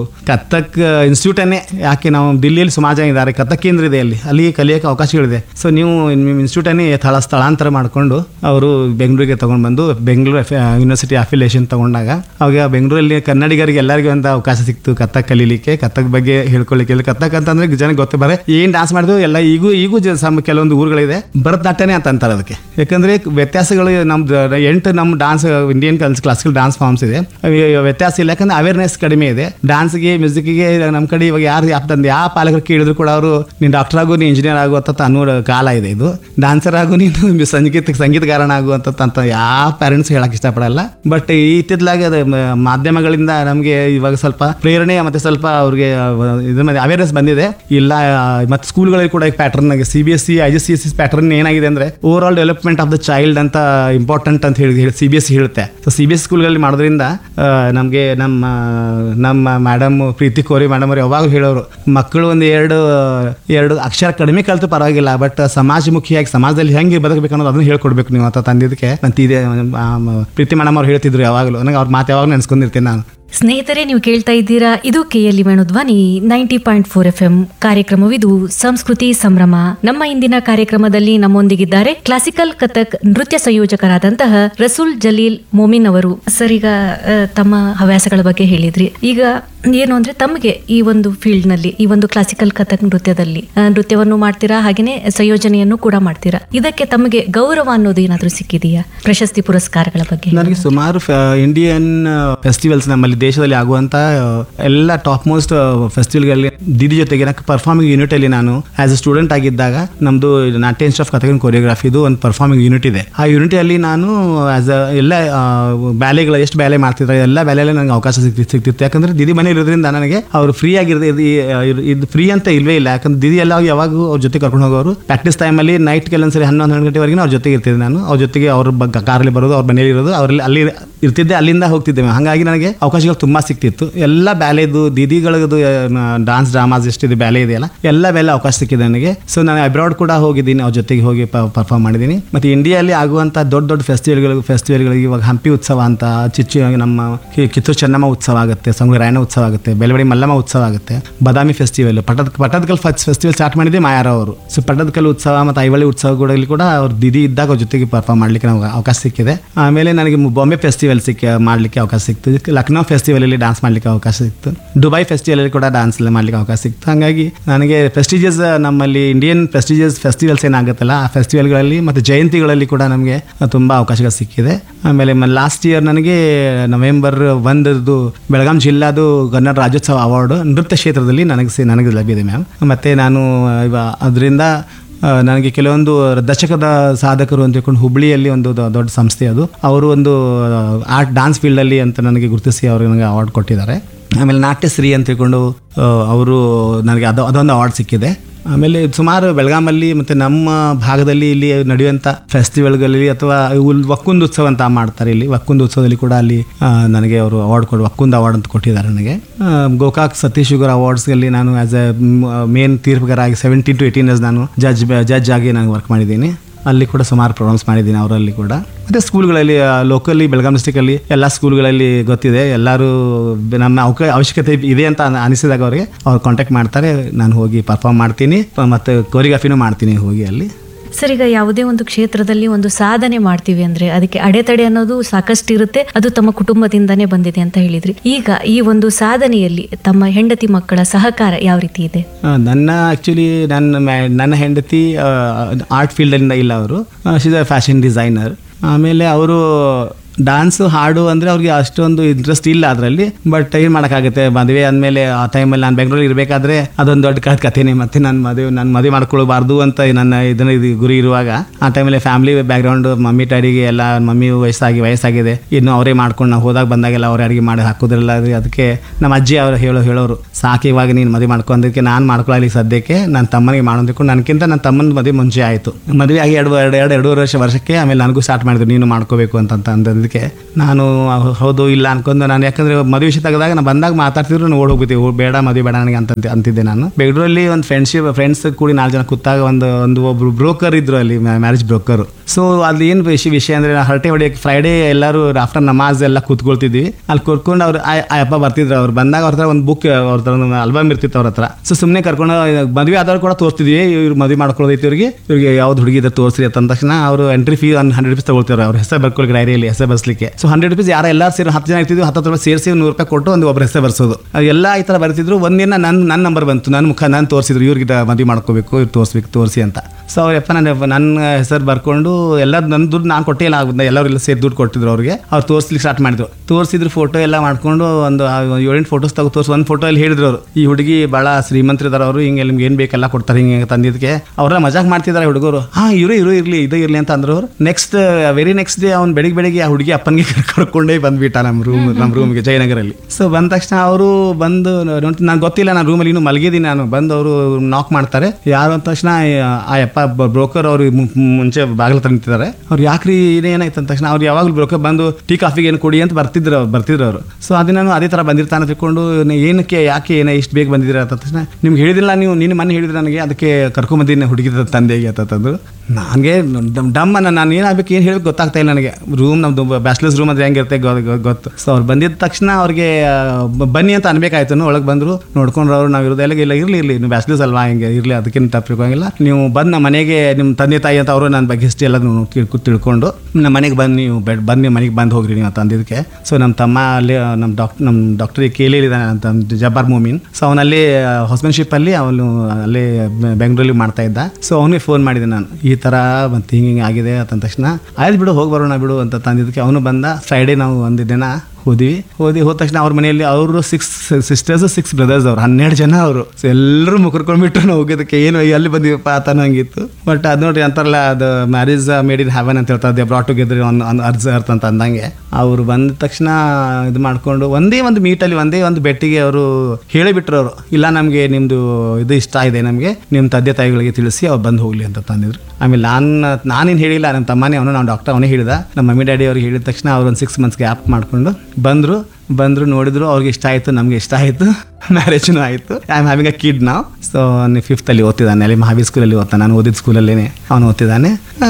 ಕಥಕ್ ಇನ್ಸ್ಟಿಟ್ಯೂಟನ್ನೇ ಯಾಕೆ ನಾವು ದಿಲ್ಲಿಯಲ್ಲಿ ಸುಮಾರು ಜನ ಇದ್ದಾರೆ ಕಥಕ್ ಕೇಂದ್ರ ಇದೆ ಅಲ್ಲಿ ಅಲ್ಲಿ ಕಲಿಯೋಕ್ಕೆ ಅವಕಾಶಗಳಿದೆ ಸೊ ನೀವು ನಿಮ್ಮ ಇನ್ಸ್ಟಿಟ್ಯೂಟನ್ನೇ ಸ್ಥಳ ಸ್ಥಳಾಂತರ ಮಾಡಿಕೊಂಡು ಅವರು ಬೆಂಗಳೂರಿಗೆ ತೊಗೊಂಡು ಬಂದು ಬೆಂಗಳೂರು ಯೂನಿವರ್ಸಿಟಿ ಅಫಿಲಿಯೇಷನ್ ತಗೊಂಡಾಗ ಅವಾಗ ಬೆಂಗಳೂರಲ್ಲಿ ಕನ್ನಡಿಗರಿಗೆ ಎಲ್ಲರಿಗೂ ಒಂದು ಅವಕಾಶ ಸಿಕ್ತು ಕಥಕ್ ಕಲೀಲಿಕ್ಕೆ ಕಥಕ್ ಬಗ್ಗೆ ಹೇಳ್ಕೊಳ್ಳಿಕ್ಕೆ ಇಲ್ಲಿ ಕಥಕ್ ಅಂತಂದ್ರೆ ಜನಕ್ಕೆ ಗೊತ್ತು ಬರೇ ಏನ್ ಡಾನ್ಸ್ ಮಾಡಿದ್ರು ಎಲ್ಲ ಈಗೂ ಈಗೂ ಜ- ಸಮ ಕೆಲವೊಂದು ಊರುಗಳಿದೆ ಭರತನಾಟ್ಯನೇ ಅಂತ ಅಂತಾರೆ ಅದಕ್ಕೆ ಯಾಕಂದ್ರೆ ವ್ಯತ್ಯಾಸಗಳು ನಮ್ದು ಎಂಟು ನಮ್ಮ ಡಾನ್ಸ್ ಇಂಡಿಯನ್ ಕಲ್ಸ್ ಕ್ಲಾಸಿಕಲ್ ಡಾನ್ಸ್ ಫಾರ್ಮ್ಸ್ ಇದೆ ಅವು ವ್ಯತ್ಯಾಸ ಇಲ್ಲ ಯಾಕಂದ್ರೆ ಅವೇರ್ನೆಸ್ ಕಡಿಮೆ ಇದೆ ಡಾನ್ಸ್ಗೆ ಮ್ಯೂಸಿಕ್ಗೆ ನಮ್ಮ ಕಡೆ ಇವಾಗ ಯಾರು ಯಾಪ್ತಂದು ಯಾವ ಪಾಲಕರು ಕೇಳಿದ್ರು ಕೂಡ ಅವರು ನೀನು ಡಾಕ್ಟರ್ ಆಗು ನೀನು ಇಂಜಿನಿಯರ್ ಆಗು ಅಂತ ಅನ್ನೋ ಕಾಲ ಇದೆ ಇದು ಡಾನ್ಸರ್ ಆಗು ನೀನು ಸಂಗೀತ ಸಂಗೀತಗಾರನ ಆಗು ಅಂತ ಅಂತ ಯಾವ ಪ್ಯಾರೆಂಟ್ಸ್ ಹೇಳಕ್ ಇಷ್ಟಪಡಲ್ಲ ಬಟ್ ಇತ್ತಿತ್ತಲಾಗ ಅದು ಮ- ಮಾಧ್ಯಮಗಳಿಂದ ನಮಗೆ ಇವಾಗ ಸ್ವಲ್ಪ ಪ್ರೇರಣೆ ಮತ್ತೆ ಸ್ವಲ್ಪ ಅವ್ರಿಗೆ ಇದ್ರ ಮೇಲೆ ಅವೇರ್ನೆಸ್ ಬಂದಿದೆ ಇಲ್ಲ ಮತ್ತೆ ಸ್ಕೂಲ್ಗಳಲ್ಲಿ ಕೂಡ pattern C B S C I S C S pattern ಏನಾಗಿದೆ ಅಂದ್ರೆ over all development of the child ಅಂತ ಇಂಪಾರ್ಟೆಂಟ್ ಅಂತ ಹೇಳಿ ಸಿ ಬಿ ಎಸ್ ಸಿ ಹೇಳುತ್ತೆ ಸೊ ಸಿ ಬಿ ಎಸ್ ಸ್ಕೂಲ್ಗಳಲ್ಲಿ ಮಾಡೋದ್ರಿಂದ ನಮಗೆ ನಮ್ಮ ನಮ್ಮ ಮೇಡಮ್ ಪ್ರೀತಿ ಕೋರಿ ಮೇಡಮ್ ಅವ್ರು ಯಾವಾಗ ಹೇಳೋರು ಮಕ್ಕಳು ಒಂದು ಎರಡು ಎರಡು ಅಕ್ಷರ ಕಡಿಮೆ ಕಲಿತು ಪರವಾಗಿಲ್ಲ ಬಟ್ ಸಮಾಜಮುಖಿಯಾಗಿ ಸಮಾಜದಲ್ಲಿ ಹೆಂಗೆ ಬದುಕಬೇಕು ಅನ್ನೋದು ಅದನ್ನ ಹೇಳ್ಕೊಡ್ಬೇಕು ನೀವು ಅಂತ ತಂದಿದ್ದಕ್ಕೆ ನಾನು ಇದೆ ಪ್ರೀತಿ ಮೇಡಮ್ ಅವ್ರು ಹೇಳ್ತಿದ್ರು ಯಾವಾಗಲೂ ನನಗೆ ಅವ್ರ ಮಾತು ಯಾವಾಗ ನೆನೆಸ್ಕೊಂಡಿರ್ತೀನಿ ನಾನು ಸ್ನೇಹಿತರೆ ನೀವು ಕೇಳ್ತಾ ಇದ್ದೀರಾ ಇದು KLE Venudhwani ninety point four F M ಕಾರ್ಯಕ್ರಮವಿದು ಸಂಸ್ಕೃತಿ ಸಂಭ್ರಮ ನಮ್ಮ ಇಂದಿನ ಕಾರ್ಯಕ್ರಮದಲ್ಲಿ ನಮ್ಮೊಂದಿಗಿದ್ದಾರೆ ಕ್ಲಾಸಿಕಲ್ ಕಥಕ್ ನೃತ್ಯ ಸಂಯೋಜಕರಾದಂತಹ ರಸೂಲ್ ಜಲೀಲ್ ಮೊಮಿನ್ ಅವರು ಸರ್ ಈಗ ಆ, ತಮ್ಮ ಹವ್ಯಾಸಗಳ ಬಗ್ಗೆ ಹೇಳಿದ್ರಿ ಈಗ ಏನು ಅಂದ್ರೆ ತಮಗೆ ಈ ಒಂದು ಫೀಲ್ಡ್ ನಲ್ಲಿ ಈ ಒಂದು ಕ್ಲಾಸಿಕಲ್ ಕಥಕ್ ನೃತ್ಯದಲ್ಲಿ ಆ, ನೃತ್ಯವನ್ನು ಮಾಡ್ತೀರಾ ಹಾಗೇನೆ ಸಂಯೋಜನೆಯನ್ನು ಕೂಡ ಮಾಡ್ತೀರಾ ಇದಕ್ಕೆ ತಮಗೆ ಗೌರವ ಅನ್ನೋದು ಏನಾದ್ರೂ ಸಿಕ್ಕಿದೆಯಾ ಪ್ರಶಸ್ತಿ ಪುರಸ್ಕಾರಗಳ ಬಗ್ಗೆ ನನಗೆ ಸುಮಾರು ಇಂಡಿಯನ್ ಫೆಸ್ಟಿವಲ್ಸ್ ನಮ್ಮಲ್ಲಿ ದೇಶದಲ್ಲಿ ಆಗುವಂತ ಆ, ಎಲ್ಲ ಟಾಪ್ ಮೋಸ್ಟ್ ಫೆಸ್ಟಿವಲ್ಗಳಲ್ಲಿ ದಿದಿ ಜೊತೆಗೆ నాకు ಪರ್ಫಾರ್ಮಿಂಗ್ ಯೂನಿಟ್ ಅಲ್ಲಿ ನಾನು ಆಸ್ ಅ ಸ್ಟೂಡೆಂಟ್ ಆಗಿದ್ದಾಗ ನಮ್ದು ನಾಟ್ಯ ಇನ್ಸ್ಟ್ ಆಫ್ ಕಥಕನ್ ಕೊರಿಯೋಗ್ರಫಿದು ಒಂದು ಪರ್ಫಾರ್ಮಿಂಗ್ ಯೂನಿಟ್ ಇದೆ ಆ ಯೂನಿಟ್ ಅಲ್ಲಿ ನಾನು ಆಸ್ ಅ ಎಲ್ಲ ಬ್ಯಾಲೆಗಳು ಎಷ್ಟು ಬ್ಯಾಲೆ ಮಾಡ್ತಿದ್ದಾರೆ ಎಲ್ಲ ಬ್ಯಾಲೆಲ್ಲ ನನಗೆ ಅವಕಾಶ ಸಿಗ್ತಿತ್ತು ಸಿಗ್ತಿತ್ತು ಯಾಕಂದ್ರೆ ದಿದಿ ಮನೆ ಇರೋದ್ರಿಂದ ನನಗೆ ಅವರು ಫ್ರೀ ಆಗಿರೋದು ಇದು ಇದು ಫ್ರೀ ಅಂತ ಇಲ್ವೇ ಇಲ್ಲ ಯಾಕಂದ್ರೆ ದಿದಿ ಎಲ್ಲ ಯಾವಾಗ ಅವ್ರ ಜೊತೆ ಕರ್ಕೊಂಡು ಹೋಗೋರು ಪ್ರಾಕ್ಟೀಸ್ ಟೈಮಲ್ಲಿ ನೈಟ್ ಕೆಲವೊಂದ್ಸರಿ ಹನ್ನೊಂದು ಹನ್ನೊಂದು ಗಂಟೆವರೆಗೆ ಅವ್ರ ಜೊತೆಗೆ ಇರ್ತಿದ್ದೆ ನಾನು ಅವ್ರ ಜೊತೆಗೆ ಅವ್ರ ಬಗ್ಗೆ ಕಾರಲ್ಲಿ ಬರೋದು ಅವ್ರ ಮನೇಲಿ ಇರೋದು ಅವ್ರಲ್ಲಿ ಅಲ್ಲಿ ಇರ್ತಿದ್ದೆ ಅಲ್ಲಿಂದ ಹೋಗ್ತಿದ್ದೆ ಹಾಗಾಗಿ ನನಗೆ ಅವಕಾಶಗಳು ತುಂಬಾ ಸಿಕ್ತಿತ್ತು ಎಲ್ಲ ಬ್ಯಾಲೆದು ದಿದಿಗಳದು ಡಾನ್ಸ್ ಡ್ರಾಮಾಸ್ ಎಷ್ಟಿದೆ ಬ್ಯಾಲೆ ಇದೆಯಲ್ಲ ಎಲ್ಲ ಬ್ಯಾಲೆ ಅವಕಾಶ ಸಿಕ್ಕಿದೆ ನನಗೆ ಸೊ ನಾನು ಅಬ್ರಾಡ್ ಕೂಡ ಹೋಗಿದ್ದೀನಿ ಅವ್ರ ಜೊತೆಗೆ ಹೋಗಿ ಪರ್ಫಾರ್ಮ್ ಮಾಡಿದ್ದೀನಿ ಮತ್ತೆ ಇಂಡಿಯಾದಲ್ಲಿ ಆಗುವಂತ ದೊಡ್ಡ ದೊಡ್ಡ ಫೆಸ್ಟಿವಲ್ಗಳು ಫೆಸ್ಟಿವಲ್ಗಳಿಗೆ ಇವಾಗ ಹಂಪಿ ಉತ್ಸವ ಅಂತ ಚಿಚ್ಚು ನಮ್ಮ ಕಿ- ಕಿತ್ತೂರು ಚೆನ್ನಮ್ಮ ಉತ್ಸವ ಆಗುತ್ತೆ ಸಂಗೊಳ್ಳಿ ರಾಯಣ್ಣ ಉತ್ಸವ ಆಗುತ್ತೆ ಬೆಳವಡಿ ಮಲ್ಲಮ್ಮ ಉತ್ಸವ ಆಗುತ್ತೆ ಬಾದಾಮಿ ಫೆಸ್ಟಿವಲ್ ಪಟ್ಟದ ಪಟ್ಟದಕಲ್ ಫೆಸ್ಟಿವಲ್ ಸ್ಟಾರ್ಟ್ ಮಾಡಿದ್ದೆ ಮಾಯಾರ ಅವರು ಸೊ ಪಟ್ಟದಕಲ್ ಉತ್ಸವ ಮತ್ತು ಐವಳಿ ಉತ್ಸವಗಳಲ್ಲಿ ಕೂಡ ಅವ್ರ ದಿದಿ ಇದ್ದಾಗ ಅವ್ರ ಜೊತೆಗೆ ಪರ್ಫಾರ್ಮ್ ಮಾಡ್ಲಿಕ್ಕೆ ನಮ್ಗೆ ಅವಕಾಶ ಸಿಕ್ಕಿದೆ ಆಮೇಲೆ ನನಗೆ ಬಾಂಬೆ ಫೆಸ್ಟಿವಲ್ ಸಿಕ್ಕ ಮಾಡ್ಲಿಕ್ಕೆ ಅವಕಾಶ ಸಿಕ್ತು ಲಕ್ನೋ ಫೆಸ್ಟಿವಲ್ ಅಲ್ಲಿ ಡಾನ್ಸ್ ಮಾಡ್ಲಿಕ್ಕೆ ಅವಕಾಶ ಸಿಕ್ತು ದುಬೈ ಫೆಸ್ಟಿವಲ್ ಅಲ್ಲಿ ಕೂಡ ಡಾನ್ಸ್ ಮಾಡ್ಲಿಕ್ಕೆ ಅವಕಾಶ ಸಿಕ್ತು ಹಾಗಾಗಿ ನನಗೆ ಪ್ರೆಸ್ಟಿಜಿಯಸ್ ನಮ್ಮಲ್ಲಿ ಇಂಡಿಯನ್ ಪ್ರೆಸ್ಟಿಜಿಯಸ್ ಫೆಸ್ಟಿವಲ್ಸ್ ಏನಾಗುತ್ತಲ್ಲ ಆ ಫೆಸ್ಟಿವಲ್ಗಳಲ್ಲಿ ಮತ್ತು ಜಯಂತಿಗಳಲ್ಲಿ ಕೂಡ ನಮಗೆ ತುಂಬ ಅವಕಾಶಗಳು ಸಿಕ್ಕಿದೆ ಆಮೇಲೆ ಲಾಸ್ಟ್ ಇಯರ್ ನನಗೆ ನವೆಂಬರ್ ಒಂದರದು ಬೆಳಗಾಂ ಜಿಲ್ಲಾದು ಕನ್ನಡ ರಾಜ್ಯೋತ್ಸವ ಅವಾರ್ಡ್ ನೃತ್ಯ ಕ್ಷೇತ್ರದಲ್ಲಿ ನನಗೆ ಸಿ- ನನಗೆ ಲಭ್ಯದೆ ಮ್ಯಾಮ್ ಮತ್ತು ನಾನು ಇವ ಅದರಿಂದ ಆ, ನನಗೆ ಕೆಲವೊಂದು ದಶಕದ ಸಾಧಕರು ಅಂತ ಹೇಳ್ಕೊಂಡು ಹುಬ್ಳಿಯಲ್ಲಿ ಒಂದು ದೊ- ದೊಡ್ಡ ಸಂಸ್ಥೆ ಅದು ಅವರು ಒಂದು ಆರ್ಟ್ ಡಾನ್ಸ್ ಫೀಲ್ಡಲ್ಲಿ ಅಂತ ನನಗೆ ಗುರುತಿಸಿ ಅವರು ನನಗೆ ಅವಾರ್ಡ್ ಕೊಟ್ಟಿದ್ದಾರೆ ಆಮೇಲೆ ನಾಟ್ಯಶ್ರೀ ಅಂತ ಹೇಳ್ಕೊಂಡು ಅವರು ನನಗೆ ಅದು ಅದೊಂದು ಅವಾರ್ಡ್ ಸಿಕ್ಕಿದೆ ಆಮೇಲೆ ಸುಮಾರು ಬೆಳಗಾಮಲ್ಲಿ ಮತ್ತು ನಮ್ಮ ಭಾಗದಲ್ಲಿ ಇಲ್ಲಿ ನಡೆಯುವಂಥ ಫೆಸ್ಟಿವಲ್ಗಳಲ್ಲಿ ಅಥವಾ ಉಲ್ ಒಕ್ಕುಂದ್ ಉತ್ಸವ ಅಂತ ಮಾಡ್ತಾರೆ ಇಲ್ಲಿ ಒಕ್ಕುಂದ್ ಉತ್ಸವದಲ್ಲಿ ಕೂಡ ಅಲ್ಲಿ ಆ, ನನಗೆ ಅವರು ಅವಾರ್ಡ್ ಕೊಡು ಒಕ್ಕುಂದ್ ಅವಾರ್ಡ್ ಅಂತ ಕೊಟ್ಟಿದ್ದಾರೆ ನನಗೆ ಆ, ಗೋಕಾಕ್ ಸತೀಶ್ ಶುಗರ್ ಅವಾರ್ಡ್ಸ್ಗಳಲ್ಲಿ ನಾನು ಆಸ್ ಎ ಮೇನ್ ತೀರ್ಪುಗಾರ ಆಗಿ ಸೆವೆಂಟೀನ್ ಟು ಏಯ್ಟೀನ್ ಇಯರ್ಸ್ ನಾನು ಜಡ್ಜ್ ಜಡ್ಜ್ ಆಗಿ ನಾನು ವರ್ಕ್ ಮಾಡಿದ್ದೀನಿ ಅಲ್ಲಿ ಕೂಡ ಸುಮಾರು ಪ್ರೋಗ್ರಾಮ್ಸ್ ಮಾಡಿದ್ದೀನಿ ಅವರಲ್ಲಿ ಕೂಡ ಮತ್ತು ಸ್ಕೂಲ್ಗಳಲ್ಲಿ ಲೋಕಲಿ ಬೆಳಗಾಂ ಡಿಸ್ಟಿಕಲ್ಲಿ ಎಲ್ಲ ಸ್ಕೂಲ್ಗಳಲ್ಲಿ ಗೊತ್ತಿದೆ ಎಲ್ಲರೂ ಬ- ನಮ್ಮ ಅವಕ ಅವಶ್ಯಕತೆ ಇದೆ ಅಂತ ಅನ- ಅನಿಸಿದಾಗ ಅವರಿಗೆ ಅವ್ರು ಕಾಂಟ್ಯಾಕ್ಟ್ ಮಾಡ್ತಾರೆ ನಾನು ಹೋಗಿ ಪರ್ಫಾರ್ಮ್ ಮಾಡ್ತೀನಿ ಪ- ಮತ್ತು ಕೊರಿಯೋಗ್ರಫಿನೂ ಮಾಡ್ತೀನಿ ಹೋಗಿ ಅಲ್ಲಿ ಸರ್ ಈಗ ಯಾವುದೇ ಒಂದು ಕ್ಷೇತ್ರದಲ್ಲಿ ಒಂದು ಸಾಧನೆ ಮಾಡ್ತೀವಿ ಅಂದ್ರೆ ಅದಕ್ಕೆ ಅಡೆತಡೆ ಅನ್ನೋದು ಸಾಕಷ್ಟು ಇರುತ್ತೆ ಅದು ತಮ್ಮ ಕುಟುಂಬದಿಂದನೇ ಬಂದಿದೆ ಅಂತ ಹೇಳಿದ್ರಿ ಈಗ ಈ ಒಂದು ಸಾಧನೆಯಲ್ಲಿ ತಮ್ಮ ಹೆಂಡತಿ ಮಕ್ಕಳ ಸಹಕಾರ ಯಾವ ರೀತಿ ಇದೆ ಆ, ನನ್ನ ಆ್ಯಕ್ಚುಲಿ ನನ್ನ ಮ್ಯಾ- ನನ್ನ ಹೆಂಡತಿ ಆರ್ಟ್ ಫೀಲ್ಡಲ್ಲಿಂದ ಇಲ್ಲ ಅವರು ಶೀಸ್ ಅ ಫ್ಯಾಷನ್ ಡಿಸೈನರ್ ಆಮೇಲೆ ಅವರು ಡಾನ್ಸ್ ಹಾಡು ಅಂದ್ರೆ ಅವ್ರಿಗೆ ಅಷ್ಟೊಂದು ಇಂಟ್ರೆಸ್ಟ್ ಇಲ್ಲ ಅದರಲ್ಲಿ ಬಟ್ ಏನ್ ಮಾಡಕ್ಕಾಗುತ್ತೆ ಮದುವೆ ಅಂದಮೇಲೆ ಆ ಟೈಮಲ್ಲಿ ನಾನು ಬೆಂಗಳೂರಲ್ಲಿ ಇರಬೇಕಾದ್ರೆ ಅದೊಂದು ದೊಡ್ಡ ಕ- ಕಥೆನೇ ಮತ್ತೆ ನಾನು ಮದುವೆ ನಾನು ಮದುವೆ ಮಾಡ್ಕೊಳ್ಬಾರ್ದು ಅಂತ ನನ್ನ ಇದನ್ನ ಇದು ಗುರಿ ಇರುವಾಗ ಆ ಟೈಮಲ್ಲಿ ಫ್ಯಾಮಿಲಿ ಬ್ಯಾಕ್ಗ್ರೌಂಡ್ ಮಮ್ಮಿ ಡ್ಯಾಡಿಗೆ ಎಲ್ಲ ಮಮ್ಮಿ ವಯಸ್ಸಾಗಿ ವಯಸ್ಸಾಗಿದೆ ಇನ್ನು ಅವರೇ ಮಾಡ್ಕೊಂಡು ನಾವು ಹೋದಾಗ ಬಂದಾಗೆಲ್ಲ ಅವ್ರು ಅಡುಗೆ ಮಾಡಿ ಹಾಕೋದ್ರಲ್ಲ ಅದು ಅದಕ್ಕೆ ನಮ್ಮ ಅಜ್ಜಿ ಅವರು ಹೇಳೋ ಹೇಳೋರು ಸಾಕು ಇವಾಗ ನೀನು ಮದುವೆ ಮಾಡ್ಕೊಂಡದಕ್ಕೆ ನಾನು ಮಾಡ್ಕೊಳ್ಳಿ ಸದ್ಯಕ್ಕೆ ನನ್ನ ತಮ್ಮನಿಗೆ ಮಾಡೋದಕ್ಕೂ ನನಗಿಂತ ನನ್ನ ತಮ್ಮನ ಮದುವೆ ಮುಂಚೆ ಆಯಿತು ಮದುವೆ ಆಗಿ ಎರಡು ಎರಡು ಎರಡು ಎರಡೂವರೆ ವರ್ಷ ವರ್ಷಕ್ಕೆ ಆಮೇಲೆ ನನಗೂ ಸ್ಟಾರ್ಟ್ ಮಾಡಿದ್ರು ನೀನು ಮಾಡ್ಕೋಬೇಕು ಅಂತ ಅಂತ ಅಂದದಕ್ಕೆ ನಾನು ಹೌದು ಇಲ್ಲ ಅನ್ಕೊಂಡು ನಾನು ಯಾಕಂದ್ರೆ ಮದುವೆ ವಿಷಯ ತೆಗೆದಾಗ ನಾನು ಬಂದಾಗ ಮಾತಾಡ್ತಿದ್ರು ನಾನು ಓಡ್ ಹೋಗ್ಬಿಟ್ಟಿವಿ ಬೇಡ ಮದುವೆ ಬೇಡ ನನಗೆ ಅಂತ ಅಂತಿದ್ದೆ ನಾನು ಬೆಂಗಳೂರಲ್ಲಿ ಒಂದು ಫ್ರೆಂಡ್ಶಿಪ್ ಫ್ರೆಂಡ್ಸ್ ಕೂಡಿ ನಾಲ್ಕು ಜನ ಕೂತಾಗ ಒಂದು ಒಂದು ಒಬ್ರು ಬ್ರೋಕರ್ ಇದ್ರು ಅಲ್ಲಿ ಮ್ಯಾರೇಜ್ ಬ್ರೋಕರ್ ಸೊ ಅಲ್ಲಿ ಏನು ವಿಷಯ ವಿಷಯ ಅಂದ್ರೆ ಹರಟೆ ಹೊಡಿಯಕ್ಕೆ ಫ್ರೈಡೇ ಎಲ್ಲರೂ ಆಫ್ಟರ್ ನಮಾಜ್ ಎಲ್ಲ ಕೂತ್ಕೊಳ್ತಿದ್ವಿ ಅಲ್ಲಿ ಕೂತ್ಕೊಂಡು ಅವ್ರು ಆ ಆ ಅಪ್ಪ ಬರ್ತಿದ್ರು ಅವ್ರು ಬಂದಾಗ ಅವ್ರ ಹತ್ರ ಒಂದು ಬುಕ್ ಅವ್ರ ಹತ್ರ ಒಂದು ಆಲ್ಬಮ್ ಇರ್ತಿತ್ತು ಅವ್ರ ಹತ್ರ ಸೊ ಸುಮ್ಮನೆ ಕರ್ಕೊಂಡು ಮದುವೆ ಆದವ್ರು ಕೂಡ ತೋರಿಸ್ತಿದ್ವಿ ಇವ್ರು ಮದುವೆ ಮಾಡ್ಕೊಳ್ಳೋದೈತಿ ಇವ್ರಿಗೆ ಇವ್ರಿಗೆ ಯಾವ್ದು ಹುಡುಗಿ ಇದ್ರೆ ತೋರಿಸ್ರಿ ಅಂತ ಅಂದ ತಕ್ಷಣ ಅವರು ಎಂಟ್ರಿ ಫೀ ಒಂದು ಹಂಡ್ರೆಡ್ ರುಪೀಸ್ ತಗೊಳ್ತಾರೆ ಅವ್ರ ಹೆಸರು ಬರ್ಕೊಳ್ಳಿ ಡೈರಿಯಲ್ಲಿ ಹೆಸರು ಬರ್ಸ್ಲಿಕ್ಕೆ ಸೊ ಹಂಡ್ರೆಡ್ ರುಪೀಸ್ ಯಾರು ಎಲ್ಲರೂ ಸೇರಿ ಹತ್ತು ಜನ ಇರ್ತಿದ್ವಿ ಹತ್ತು ರೂಪಾಯಿ ಸೇರಿಸಿ ನೂರು ರೂಪಾಯಿ ಕೊಟ್ಟು ಒಂದು ಒಬ್ಬರ ಹೆಸರು ಬರ್ಸೋದು ಅದು ಎಲ್ಲ ಈ ಥರ ಬರ್ತಿದ್ರು ಒಂದಿನ ನನ್ನ ನನ್ನ ನಂಬರ್ ಬಂತು ನನ್ನ ಮುಖ ನಾನು ತೋರಿಸಿದ್ರು ಇವ್ರಿಗೆ ಮದುವೆ ಮಾಡ್ಕೋಬೇಕು ಇವ್ರು ತೋರಿಸ್ಬೇಕು ತೋರಿಸಿ ಅಂತ ಸೊ ಅವ್ರಪ್ಪ ನನ್ನ ನನ್ನ ಹೆಸರು ಬರ್ಕೊಂಡು ಎಲ್ಲ ನನ್ನ ದುಡ್ಡು ನಾನು ಕೊಟ್ಟೇ ಇಲ್ಲ ಆಗುತ್ತೆ ಎಲ್ಲರೂ ಎಲ್ಲ ಸೇರಿ ದುಡ್ಡು ಕೊಟ್ಟಿದ್ರು ಅವ್ರಿಗೆ ಅವ್ರು ತೋರಿಸ್ಲಿಕ್ಕೆ ಸ್ಟಾರ್ಟ್ ಮಾಡಿದ್ರು ತೋರಿಸಿದ್ರು ಫೋಟೋ ಎಲ್ಲ ಮಾಡ್ಕೊಂಡು ಒಂದು ಆ ಏಳೆಂಟು ಫೋಟೋಸ್ ತಗೋ ತೋರಿಸಿ ಒಂದು ಫೋಟೋ ಅಲ್ಲಿ ಹೇಳಿದ್ರು ಅವರು ಈ ಹುಡುಗಿ ಭಾಳ ಶ್ರೀಮಂತರಿದಾರ ಅವರು ಹಿಂಗೆ ನಿಮ್ಗೆ ಏನು ಬೇಕೆಲ್ಲ ಕೊಡ್ತಾರೆ ಹಿಂಗೆ ತಂದಿದ್ದಕ್ಕೆ ಅವರೆಲ್ಲ ಮಜಾಕ್ ಮಾಡ್ತಿದ್ದಾರೆ ಹುಡುಗರು ಹಾಂ ಇರು ಇರು ಇರಲಿ ಇದು ಇರಲಿ ಅಂತ ಅಂದ್ರು ಅವ್ರು ನೆಕ್ಸ್ಟ್ ವೆರಿ ನೆಕ್ಸ್ಟ್ ಡೇ ಅವ್ನು ಬೆಳಿಗ್ಗೆ ಬೆಳಿಗ್ಗೆ ಆ ಹುಡುಗಿ ಅಪ್ಪನಿಗೆ ಕರ್ಕೊಂಡೇ ಬಂದ್ಬಿಟ್ಟ ನಮ್ಮ ರೂಮ್ ನಮ್ಮ ರೂಮ್ಗೆ ಜಯನಗರಲ್ಲಿ ಸೊ ಬಂದ ತಕ್ಷಣ ಅವರು ಬಂದು ನಾನು ಗೊತ್ತಿಲ್ಲ ನಾನು ರೂಮಲ್ಲಿ ಇನ್ನೂ ಮಲಗಿದ್ದೀನಿ ನಾನು ಬಂದು ಅವರು ನಾಕ್ ಮಾಡ್ತಾರೆ ಯಾರು ಅಂದ ತಕ್ಷಣ ಆ ಯಪ್ಪ ಬ್ರೋಕರ್ ಅವರು ಮುಂಚೆ ಬಾಗಿಲು ತಂದಿದ್ದಾರೆ ಅವ್ರು ಯಾಕ್ರಿ ಏನಾಯ್ತು ಅಂದ ತಕ್ಷಣ ಅವ್ರು ಯಾವಾಗಲೂ ಬ್ರೋಕರ್ ಬಂದು ಟೀ ಕಾಫಿಗೆ ಏನು ಕೊಡಿ ಅಂತ ಬರ್ತಿದ್ರು ಅವ್ರು ಬರ್ತಿದ್ರು ಅವರು ಸೊ ಅದನ್ನ ನಾನು ಅದೇ ಥರ ಬಂದಿರ್ತಾನೆ ತಿಳ್ಕೊಂಡು ನೀ ಏನಕ್ಕೆ ಯಾಕೆ ಏನೇ ಇಷ್ಟು ಬೇಗ ಬಂದಿದ್ದೀರಾ ಅಂತ ತಕ್ಷಣ ನಿಮ್ಗೆ ಹೇಳಿದಿಲ್ಲ ನೀವು ನಿನ್ನ ಮನೆ ಹೇಳಿದ್ರೆ ನನಗೆ ಅದಕ್ಕೆ ಕರ್ಕೊಂಬಂದಿನಿ ಹುಡುಗಿ ತಂದೆಗೆ ಅಂತಂದು ನನಗೆ ಡಮ್ ನಾನು ಏನಾಗಬೇಕು ಏನು ಹೇಳಬೇಕು ಗೊತ್ತಾಗ್ತಾ ಇಲ್ಲ ನನಗೆ ರೂಮ್ ನಮ್ದು ಬ್ಯಾಸ್ಲೆಸ್ ರೂಮ್ ಅಂದ್ರೆ ಹೆಂಗಿರುತ್ತೆ ಗೊ- ಗೊ- ಗೊತ್ತು ಸೊ ಅವ್ರು ಬಂದಿದ್ದ ತಕ್ಷಣ ಅವ್ರಿಗೆ ಆ, ಬ- ಬನ್ನಿ ಅಂತ ಅನ್ಬೇಕಾಯ್ತು ಒಳಗೆ ಬಂದರು ನೋಡ್ಕೊಂಡ್ರು ಅವ್ರು ನಾವು ಇರೋದೆಲ್ಲ ಇಲ್ಲ ಇರಲಿ ಇರಲಿ ನೀವು ಬ್ಯಾಸ್ಲೆಸ್ ಅಲ್ವಾ ಹಿಂಗೆ ಇರಲಿ ಅದಕ್ಕೇನು ತಪ್ಪಿಕೋಂಗಿಲ್ಲ ನೀವು ಬಂದು ನಮ್ಮ ಮನೆಗೆ ನಿಮ್ಮ ತಂದೆ ತಾಯಿ ಅಂತ ಅವರು ನನ್ನ ಬಗ್ಗೆ ಹಿಸ್ಟ್ರಿ ಎಲ್ಲ ತಿಳ್ಕೊ ತಿಳ್ಕೊಂಡು ನಮ್ಮ ಮನೆಗೆ ಬಂದು ನೀವು ಬೆಡ್ ಬಂದು ನಿಮ್ಮ ಮನೆಗೆ ಬಂದು ಹೋಗ್ರಿ ನೀವು ಅಂತ ಅಂದಿದ್ದಕ್ಕೆ ಸೊ ನಮ್ಮ ತಮ್ಮ ಅಲ್ಲಿ ನಮ್ಮ ಡಾಕ್ಟರ್ ನಮ್ಮ ಡಾಕ್ಟರ್ ಕೇಳಿದ್ದಾನೆ ಅಂತ ಜಬ್ಬಾರ್ ಮೂಮಿನ್ ಸೊ ಅವನಲ್ಲಿ ಹಾಸ್ಪೆನ್ಶಿಪ್ಪಲ್ಲಿ ಅವನು ಅಲ್ಲೇ ಬೆ- ಬೆಂಗಳೂರಲ್ಲಿ ಮಾಡ್ತಾ ಇದ್ದ ಸೊ ಅವನಿಗೆ ಫೋನ್ ಮಾಡಿದೆ ನಾನು ಈ ಥರ ಮತ್ತೆ ಹಿಂಗೆ ಹಿಂಗೆ ಆಗಿದೆ ಅಂತ ತಕ್ಷಣ ಆಯ್ತು ಬಿಡು ಹೋಗಿ ಬರೋಣ ಬಿಡು ಅಂತ ತಂದಿದ್ದಕ್ಕೆ ಅವನು ಬಂದ ಫ್ರೈಡೇ ನಾವು ಒಂದು ದಿನ ಹೋದ್ವಿ ಹೋದಿ ಹೋದ ತಕ್ಷಣ ಅವ್ರ ಮನೆಯಲ್ಲಿ ಅವರು ಸಿಕ್ಸ್ ಸಿಸ್ಟರ್ಸ್ ಸಿಕ್ಸ್ ಬ್ರದರ್ಸ್ ಅವ್ರು ಹನ್ನೆರಡು ಜನ ಅವರು ಸೊ ಎಲ್ಲರೂ ಮುಖರ್ಕೊಂಡ್ಬಿಟ್ರು ನಾವು ಹೋಗೋದಕ್ಕೆ ಏನು ಅಲ್ಲಿ ಬಂದಿವಪ್ಪ ಆತನ ಹಂಗಿತ್ತು ಬಟ್ ಅದು ನೋಡ್ರಿ ಅಂತಾರಲ್ಲ ಅದು ಮ್ಯಾರೇಜ್ ಮೇಡ್ ಇನ್ ಹ್ಯಾವನ್ ಅಂತ ಹೇಳ್ತಾರೆ they brought together on on earth earth ಅಂತ ಅಂದಂಗೆ ಅವ್ರು ಬಂದ ತಕ್ಷಣ ಇದು ಮಾಡ್ಕೊಂಡು ಒಂದೇ ಒಂದು ಮೀಟಲ್ಲಿ ಒಂದೇ ಒಂದು ಬೆಟ್ಟಿಗೆ ಅವರು ಹೇಳಿಬಿಟ್ರು ಅವರು ಇಲ್ಲ ನಮಗೆ ನಿಮ್ಮದು ಇದು ಇಷ್ಟ ಇದೆ ನಮಗೆ ನಿಮ್ಮ ತಂದೆ ತಾಯಿಗಳಿಗೆ ತಿಳಿಸಿ ಅವ್ರು ಬಂದು ಹೋಗ್ಲಿ ಅಂತ ತಂದಿದ್ರು ಆಮೇಲೆ ನಾನು ನಾನೇನು ಹೇಳಿಲ್ಲ ನಮ್ಮ ತಮ್ಮನೇ ಅವನು ನಾವು ಡಾಕ್ಟರ್ ಅವನೇ ಹೇಳಿದ ನಮ್ಮ ಮಮ್ಮಿ ಡ್ಯಾಡಿ ಅವ್ರಿಗೆ ಹೇಳಿದ ತಕ್ಷಣ ಅವ್ರು ಒಂದು ಸಿಕ್ಸ್ ಮಂತ್ಸ್ಗೆ ಆ್ಯಪ್ ಮಾಡಿಕೊಂಡು ಬಂದರು ಬಂದರು ನೋಡಿದ್ರು ಅವ್ರಿಗೆ ಇಷ್ಟ ಆಯಿತು ನಮಗೆ ಇಷ್ಟ ಆಯಿತು ಮ್ಯಾರೇಜ್ನು ಆಯಿತು I am having a kid ನಾವು ಸೊ ಫಿಫ್ತಲ್ಲಿ ಓದ್ತಿದ್ದಾನೆ ಅಲ್ಲಿ ಮಹಾವೀರ್ ಸ್ಕೂಲಲ್ಲಿ ಓದ್ತಾನೆ ನಾನು ಓದಿದ ಸ್ಕೂಲಲ್ಲೇ ಅವನು ಓದ್ತಿದ್ದಾನೆ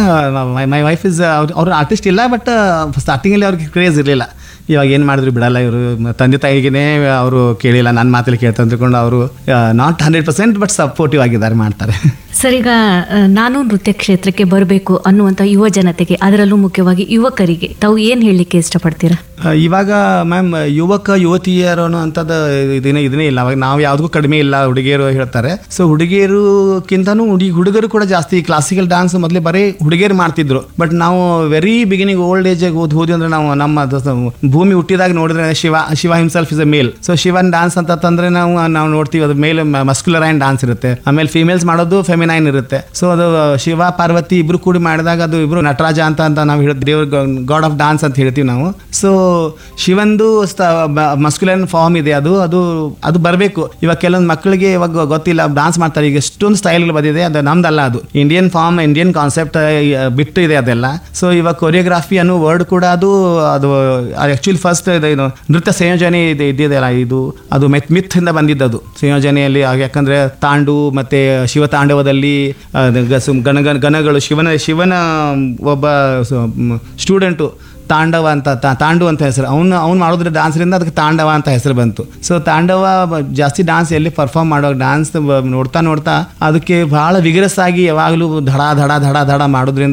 ಮೈ ವೈಫ್ ಇಸ್ ಅವ್ರು ಆರ್ಟಿಸ್ಟ್ ಇಲ್ಲ ಬಟ್ ಸ್ಟಾರ್ಟಿಂಗಲ್ಲಿ ಅವ್ರಿಗೆ ಕ್ರೇಜ್ ಇರಲಿಲ್ಲ ಇವಾಗ ಏನು ಮಾಡಿದ್ರು ಬಿಡಲ್ಲ ಇವರು ತಂದೆ ತಾಯಿಗೆ ಅವರು ಕೇಳಿಲ್ಲ ನನ್ನ ಮಾತಲ್ಲಿ ಕೇಳ್ತಾ ಅಂದ್ಕೊಂಡು ಅವರು not hundred percent but supportive ಆಗಿದ್ದಾರೆ ಮಾಡ್ತಾರೆ ಸರ್ ಈಗ ಆ, ನಾನು ನೃತ್ಯ ಕ್ಷೇತ್ರಕ್ಕೆ ಬರಬೇಕು ಅನ್ನುವಂಥ ಯುವ ಜನತೆಗೆ ಅದರಲ್ಲೂ ಮುಖ್ಯವಾಗಿ ಯುವಕರಿಗೆ ತಾವು ಏನು ಹೇಳಲಿಕ್ಕೆ ಇಷ್ಟಪಡ್ತೀರಾ ಆ, ಇವಾಗ ಮ್ಯಾಮ್ ಯುವಕ ಯುವತಿಯರು ಅನ್ನೋ ಅಂಥದ್ದು ಇದನ್ನೇ ಇದನ್ನೇ ಇಲ್ಲ ಅವಾಗ ನಾವು ಯಾವುದಕ್ಕೂ ಕಡಿಮೆ ಇಲ್ಲ ಹುಡುಗಿಯರು ಹೇಳ್ತಾರೆ ಸೊ ಹುಡುಗಿಯರುಕ್ಕಿಂತನೂ ಹುಡುಗಿ ಹುಡುಗರು ಕೂಡ ಜಾಸ್ತಿ ಕ್ಲಾಸಿಕಲ್ ಡಾನ್ಸ್ ಮೊದಲೇ ಬರೀ ಹುಡುಗಿಯರು ಮಾಡ್ತಿದ್ರು ಬಟ್ ನಾವು ವೆರಿ ಬಿಗಿನಿಂಗ್ ಓಲ್ಡ್ ಏಜ್ ಓದ್ ಹೋದ್ವಿ ಅಂದ್ರೆ ನಾವು ನಮ್ಮ ಅದು ಸ- ಭೂಮಿ ಹುಟ್ಟಿದಾಗ ನೋಡಿದ್ರೆ Shiva Shiva himself is a male so ಶಿವನ್ ಡಾನ್ಸ್ ಅಂತ ತಂದ್ರೆ ನಾವು ನಾವು ನೋಡ್ತೀವಿ ಅದು ಮೇಲ್ ಮಸ್ಕ್ಯುಲರ್ ಆ್ಯಂಡ್ ಡಾನ್ಸ್ ಇರುತ್ತೆ ಆಮೇಲೆ ಫಿಮೇಲ್ಸ್ ಮಾಡೋದು ಫೆಮಿನೈನ್ ಇರುತ್ತೆ ಸೊ ಅದು ಶಿವ ಪಾರ್ವತಿ ಇಬ್ರು ಕೂಡಿ ಮಾಡಿದಾಗ ಅದು ಇಬ್ರು ನಟರಾಜ ಅಂತ ಅಂತ ನಾವು ಹೇಳ್ತೀವಿ ದೇವ್ರ ಗಾಡ್ ಆಫ್ ಡಾನ್ಸ್ ಅಂತ ಹೇಳ್ತೀವಿ ನಾವು ಸೊ ಶಿವಂದು ಮಸ್ಕ್ಯುಲರ್ ಫಾರ್ಮ್ ಇದೆ ಅದು ಅದು ಅದು ಬರಬೇಕು ಇವಾಗ ಕೆಲವೊಂದು ಮಕ್ಕಳಿಗೆ ಇವಾಗ ಗೊತ್ತಿಲ್ಲ ಡಾನ್ಸ್ ಮಾಡ್ತಾರೆ ಈಗ ಎಷ್ಟೊಂದು ಸ್ಟೈಲ್ ಬಂದಿದೆ ಅದು ನಮ್ದಲ್ಲ ಅದು ಇಂಡಿಯನ್ ಫಾರ್ಮ್ ಇಂಡಿಯನ್ ಕಾನ್ಸೆಪ್ಟ್ ಬಿಟ್ಟು ಇದೆ ಅದೆಲ್ಲ ಸೊ ಇವಾಗ ಕೊರಿಯೋಗ್ರಾಫಿ ಅನ್ನೋ ವರ್ಡ್ ಕೂಡ ಅದು ಅದು ಆಕ್ಚುಲಿ ಫಸ್ಟ್ ಇದು ನೃತ್ಯ ಸಂಯೋಜನೆ ಇದೆ ಇದೆಯಲ್ಲ ಇದು ಅದು ಮೆತ್ ಮಿತ್ ಇಂದ ಬಂದಿದ್ದದು ಸಂಯೋಜನೆಯಲ್ಲಿ ಆಗ ಯಾಕಂದ್ರೆ ತಾಂಡು ಮತ್ತೆ ಶಿವ ತಾಂಡವದಲ್ಲಿ ಆ, ಗ- ಸು- ಗಣ ಗಣ- ಗಣಗಳು ಶಿವನ ಶಿವನ ಒಬ್ಬ ಸ್ಟೂಡೆಂಟು ತಾಂಡವ ಅಂತ ತಾ- ತಾಂಡು ಅಂತ ಹೆಸರು ಅವ್ನು ಅವ್ನು ಮಾಡೋದ್ರ ಡಾನ್ಸ್ರಿಂದ ಅದಕ್ಕೆ ತಾಂಡವ ಅಂತ ಹೆಸರು ಬಂತು ಸೊ ತಾಂಡವ ಬ- ಜಾಸ್ತಿ ಡಾನ್ಸ್ ಎಲ್ಲಿ ಪರ್ಫಾರ್ಮ್ ಮಾಡುವಾಗ ಡಾನ್ಸ್ ನೋಡ್ತಾ ನೋಡ್ತಾ ಅದಕ್ಕೆ ಬಹಳ ವಿಗರಸ್ ಆಗಿ ಯಾವಾಗಲೂ ಧಡ ಧಡ ಧಡ ಧಡ ಮಾಡೋದ್ರಿಂದ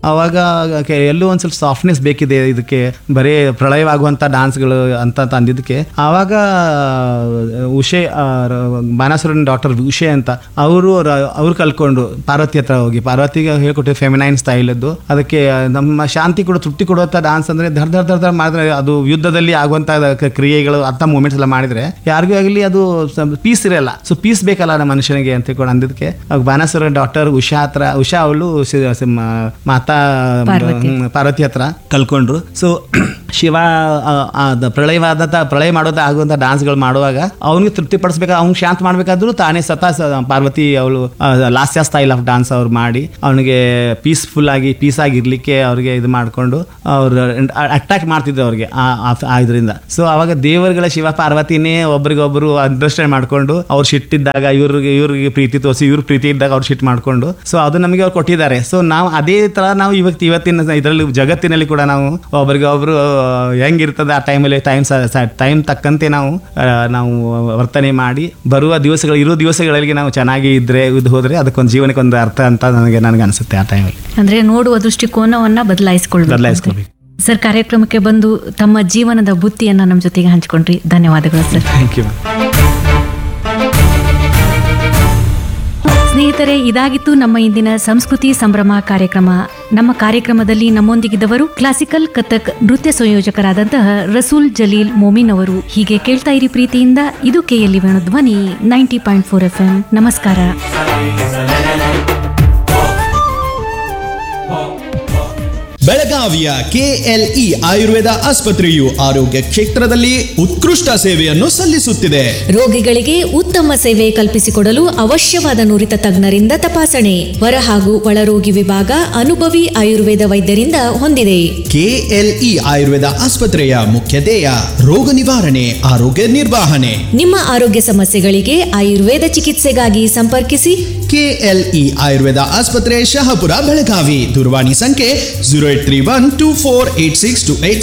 ಅವಾಗ ಕೆ- ಎಲ್ಲೂ ಒಂದ್ ಸ್ವಲ್ಪ ಸಾಫ್ಟ್ನೆಸ್ ಬೇಕಿದೆ ಇದಕ್ಕೆ ಬರೀ ಪ್ರಳಯವಾಗುವಂತ ಡಾನ್ಸ್ಗಳು ಅಂತ ಅಂತ ಅಂದಿದ್ದಕ್ಕೆ ಆವಾಗ ಉಷೆ ಬಾನಾಸುರನ್ ಡಾಕ್ಟರ್ ಉಷೆ ಅಂತ ಅವರು ಅವ್ರು ಕಲ್ಕೊಂಡು ಪಾರ್ವತಿ ಹತ್ರ ಹೋಗಿ ಪಾರ್ವತಿಗೆ ಹೇಳ್ಕೊಟ್ಟಿದ್ದು ಫೆಮಿನೈನ್ ಸ್ಟೈಲದ್ದು ಅದಕ್ಕೆ ನಮ್ಮ ಶಾಂತಿ ಕೂಡ ತೃಪ್ತಿ ಕೊಡುವಂಥ ಡಾನ್ಸ್ ಅಂದ್ರೆ ಧರ್ ಧರ್ ಧರ್ ಧರ್ ಮಾಡಿದ್ರೆ ಅದು ಯುದ್ಧದಲ್ಲಿ ಆಗುವಂತ ಕ- ಕ್ರಿಯೆಗಳು ಅಂತ ಮೂಮೆಂಟ್ಸ್ ಎಲ್ಲ ಮಾಡಿದ್ರೆ ಯಾರಿಗೂ ಆಗಲಿ ಅದು ಪೀಸ್ ಇರಲ್ಲ ಸೊ ಪೀಸ್ ಬೇಕಲ್ಲ ನಮ್ಮ ಮನುಷ್ಯನಿಗೆ ಅಂತ ತಿಳ್ಕೊಂಡು ಅಂದಿದ್ದಕ್ಕೆ ಅವಾಗ ಬಾನಾಸುರ ಡಾಕ್ಟರ್ ಉಷಾ ಹತ್ರ ಉಷಾ ಅವಳು ಸಿ- ಸಿ- ಮ- ಮಾತಾ ಪಾರ್ವತಿ. ಹ್ಮ್, ಪಾರ್ವತಿ ಹತ್ರ ಕಲ್ಕೊಂಡ್ರು ಸೊ ಶಿವ ಆ, ಆ, ದ- ಪ್ರಳಯವಾದಂಥ ಪ್ರಳಯ ಮಾಡೋದ ಆಗುವಂಥ ಡಾನ್ಸ್ಗಳು ಮಾಡುವಾಗ ಅವನಿಗೆ ತೃಪ್ತಿ ಪಡಿಸ್ಬೇಕು ಅವ್ನಿಗೆ ಶಾಂತ ಮಾಡ್ಬೇಕಾದ್ರೂ ತಾನೇ ಸತಾ ಸ- ಪಾರ್ವತಿ ಅವಳು ಲಾಸ್ಯ ಸ್ಟೈಲ್ ಆಫ್ ಡಾನ್ಸ್ ಅವ್ರು ಮಾಡಿ ಅವನಿಗೆ ಪೀಸ್ಫುಲ್ ಆಗಿ ಪೀಸ್ ಆಗಿರ್ಲಿಕ್ಕೆ ಅವ್ರಿಗೆ ಇದು ಮಾಡಿಕೊಂಡು ಅವ್ರು ಅಟ್ಯಾಕ್ ಮಾಡ್ತಿದ್ರು ಅವ್ರಿಗೆ ಆ- ಆ- ಆ ಇದರಿಂದ ಸೊ ಅವಾಗ ದೇವರುಗಳ ಶಿವ ಪಾರ್ವತಿನೇ ಒಬ್ರಿಗೊಬ್ರು ಅಂಡರ್ಸ್ಟ್ಯಾಂಡ್ ಮಾಡ್ಕೊಂಡು ಅವ್ರು ಶಿಟ್ಟಿದ್ದಾಗ ಇವ್ರಿಗೆ ಇವ್ರಿಗೆ ಪ್ರೀತಿ ತೋರಿಸಿ ಇವ್ರ ಪ್ರೀತಿ ಇದ್ದಾಗ ಅವ್ರು ಶಿಟ್ ಮಾಡ್ಕೊಂಡು ಸೊ ಅದು ನಮಗೆ ಅವ್ರು ಕೊಟ್ಟಿದ್ದಾರೆ ಸೊ ನಾವು ಅದೇ ತರ ನಾವು ಇವತ್ತು ಇವತ್ತಿನ ಇದರಲ್ಲಿ ಜಗತ್ತಿನಲ್ಲಿ ಕೂಡ ನಾವು ಒಬ್ರಿಗೆ ಒಬ್ರು ಹೆಂಗಿರ್ತದೆ ಆ ಟೈಮಲ್ಲಿ ಟೈಮ್ ಟೈಮ್ ತಕ್ಕಂತೆ ನಾವು ಆ, ನಾವು ವರ್ತನೆ ಮಾಡಿ ಬರುವ ದಿವಸಗಳು ಇರೋ ದಿವಸಗಳಲ್ಲಿ ನಾವು ಚೆನ್ನಾಗಿ ಇದ್ರೆ ಇದು ಹೋದ್ರೆ ಅದಕ್ಕೊಂದು ಜೀವನಕ್ಕೆ ಒಂದು ಅರ್ಥ ಅಂತ ನನಗೆ ನನಗೆ ಅನಿಸುತ್ತೆ ಆ ಟೈಮಲ್ಲಿ ಅಂದ್ರೆ ನೋಡುವ ದೃಷ್ಟಿಕೋನವನ್ನ ಬದಲಾಯಿಸ್ಕೊಳ್ಬೇಕು ಬದಲಾಯಿಸ್ಕೊಳ್ಬೇಕು ಸರ್ ಕಾರ್ಯಕ್ರಮಕ್ಕೆ ಬಂದು ತಮ್ಮ ಜೀವನದ ಬುತ್ತಿಯನ್ನ ನಮ್ಮ ಜೊತೆಗೆ ಹಂಚಿಕೊಂಡ್ರಿ ಧನ್ಯವಾದಗಳು ಸರ್ ಥ್ಯಾಂಕ್ ಯು ಸ್ನೇಹಿತರೆ ಇದಾಗಿತ್ತು ನಮ್ಮ ಇಂದಿನ ಸಂಸ್ಕೃತಿ ಸಂಭ್ರಮ ಕಾರ್ಯಕ್ರಮ ನಮ್ಮ ಕಾರ್ಯಕ್ರಮದಲ್ಲಿ ನಮ್ಮೊಂದಿಗಿದ್ದವರು ಕ್ಲಾಸಿಕಲ್ ಕಥಕ್ ನೃತ್ಯ ಸಂಯೋಜಕರಾದಂತಹ ರಸೂಲ್ ಜಲೀಲ್ ಮೋಮಿನ್ ಅವರು ಹೀಗೆ ಕೇಳ್ತಾ ಇರಿ ಪ್ರೀತಿಯಿಂದ ಇದು KLE Venu Dhwani ninety point four F M ನಮಸ್ಕಾರ ಬೆಳಗಾವಿಯ ಕೆಎಲ್ಇ ಆಯುರ್ವೇದ ಆಸ್ಪತ್ರೆಯು ಆರೋಗ್ಯ ಕ್ಷೇತ್ರದಲ್ಲಿ ಉತ್ಕೃಷ್ಟ ಸೇವೆಯನ್ನು ಸಲ್ಲಿಸುತ್ತಿದೆ ರೋಗಿಗಳಿಗೆ ಉತ್ತಮ ಸೇವೆ ಕಲ್ಪಿಸಿಕೊಡಲು ಅವಶ್ಯವಾದ ನುರಿತ ತಜ್ಞರಿಂದ ತಪಾಸಣೆ ಹೊರ ಹಾಗೂ ಒಳರೋಗಿ ವಿಭಾಗ ಅನುಭವಿ ಆಯುರ್ವೇದ ವೈದ್ಯರಿಂದ ಹೊಂದಿದೆ ಕೆಎಲ್ಇ ಆಯುರ್ವೇದ ಆಸ್ಪತ್ರೆಯ ಮುಖ್ಯ ಧ್ಯೇಯ ರೋಗ ನಿವಾರಣೆ ಆರೋಗ್ಯ ನಿರ್ವಹಣೆ ನಿಮ್ಮ ಆರೋಗ್ಯ ಸಮಸ್ಯೆಗಳಿಗೆ ಆಯುರ್ವೇದ ಚಿಕಿತ್ಸೆಗಾಗಿ ಸಂಪರ್ಕಿಸಿ ಕೆಎಲ್ಇ ಆಯುರ್ವೇದ ಆಸ್ಪತ್ರೆ ಶಹಾಪುರ ಬೆಳಗಾವಿ ದೂರವಾಣಿ ಸಂಖ್ಯೆ zero eight three one two four eight six two eight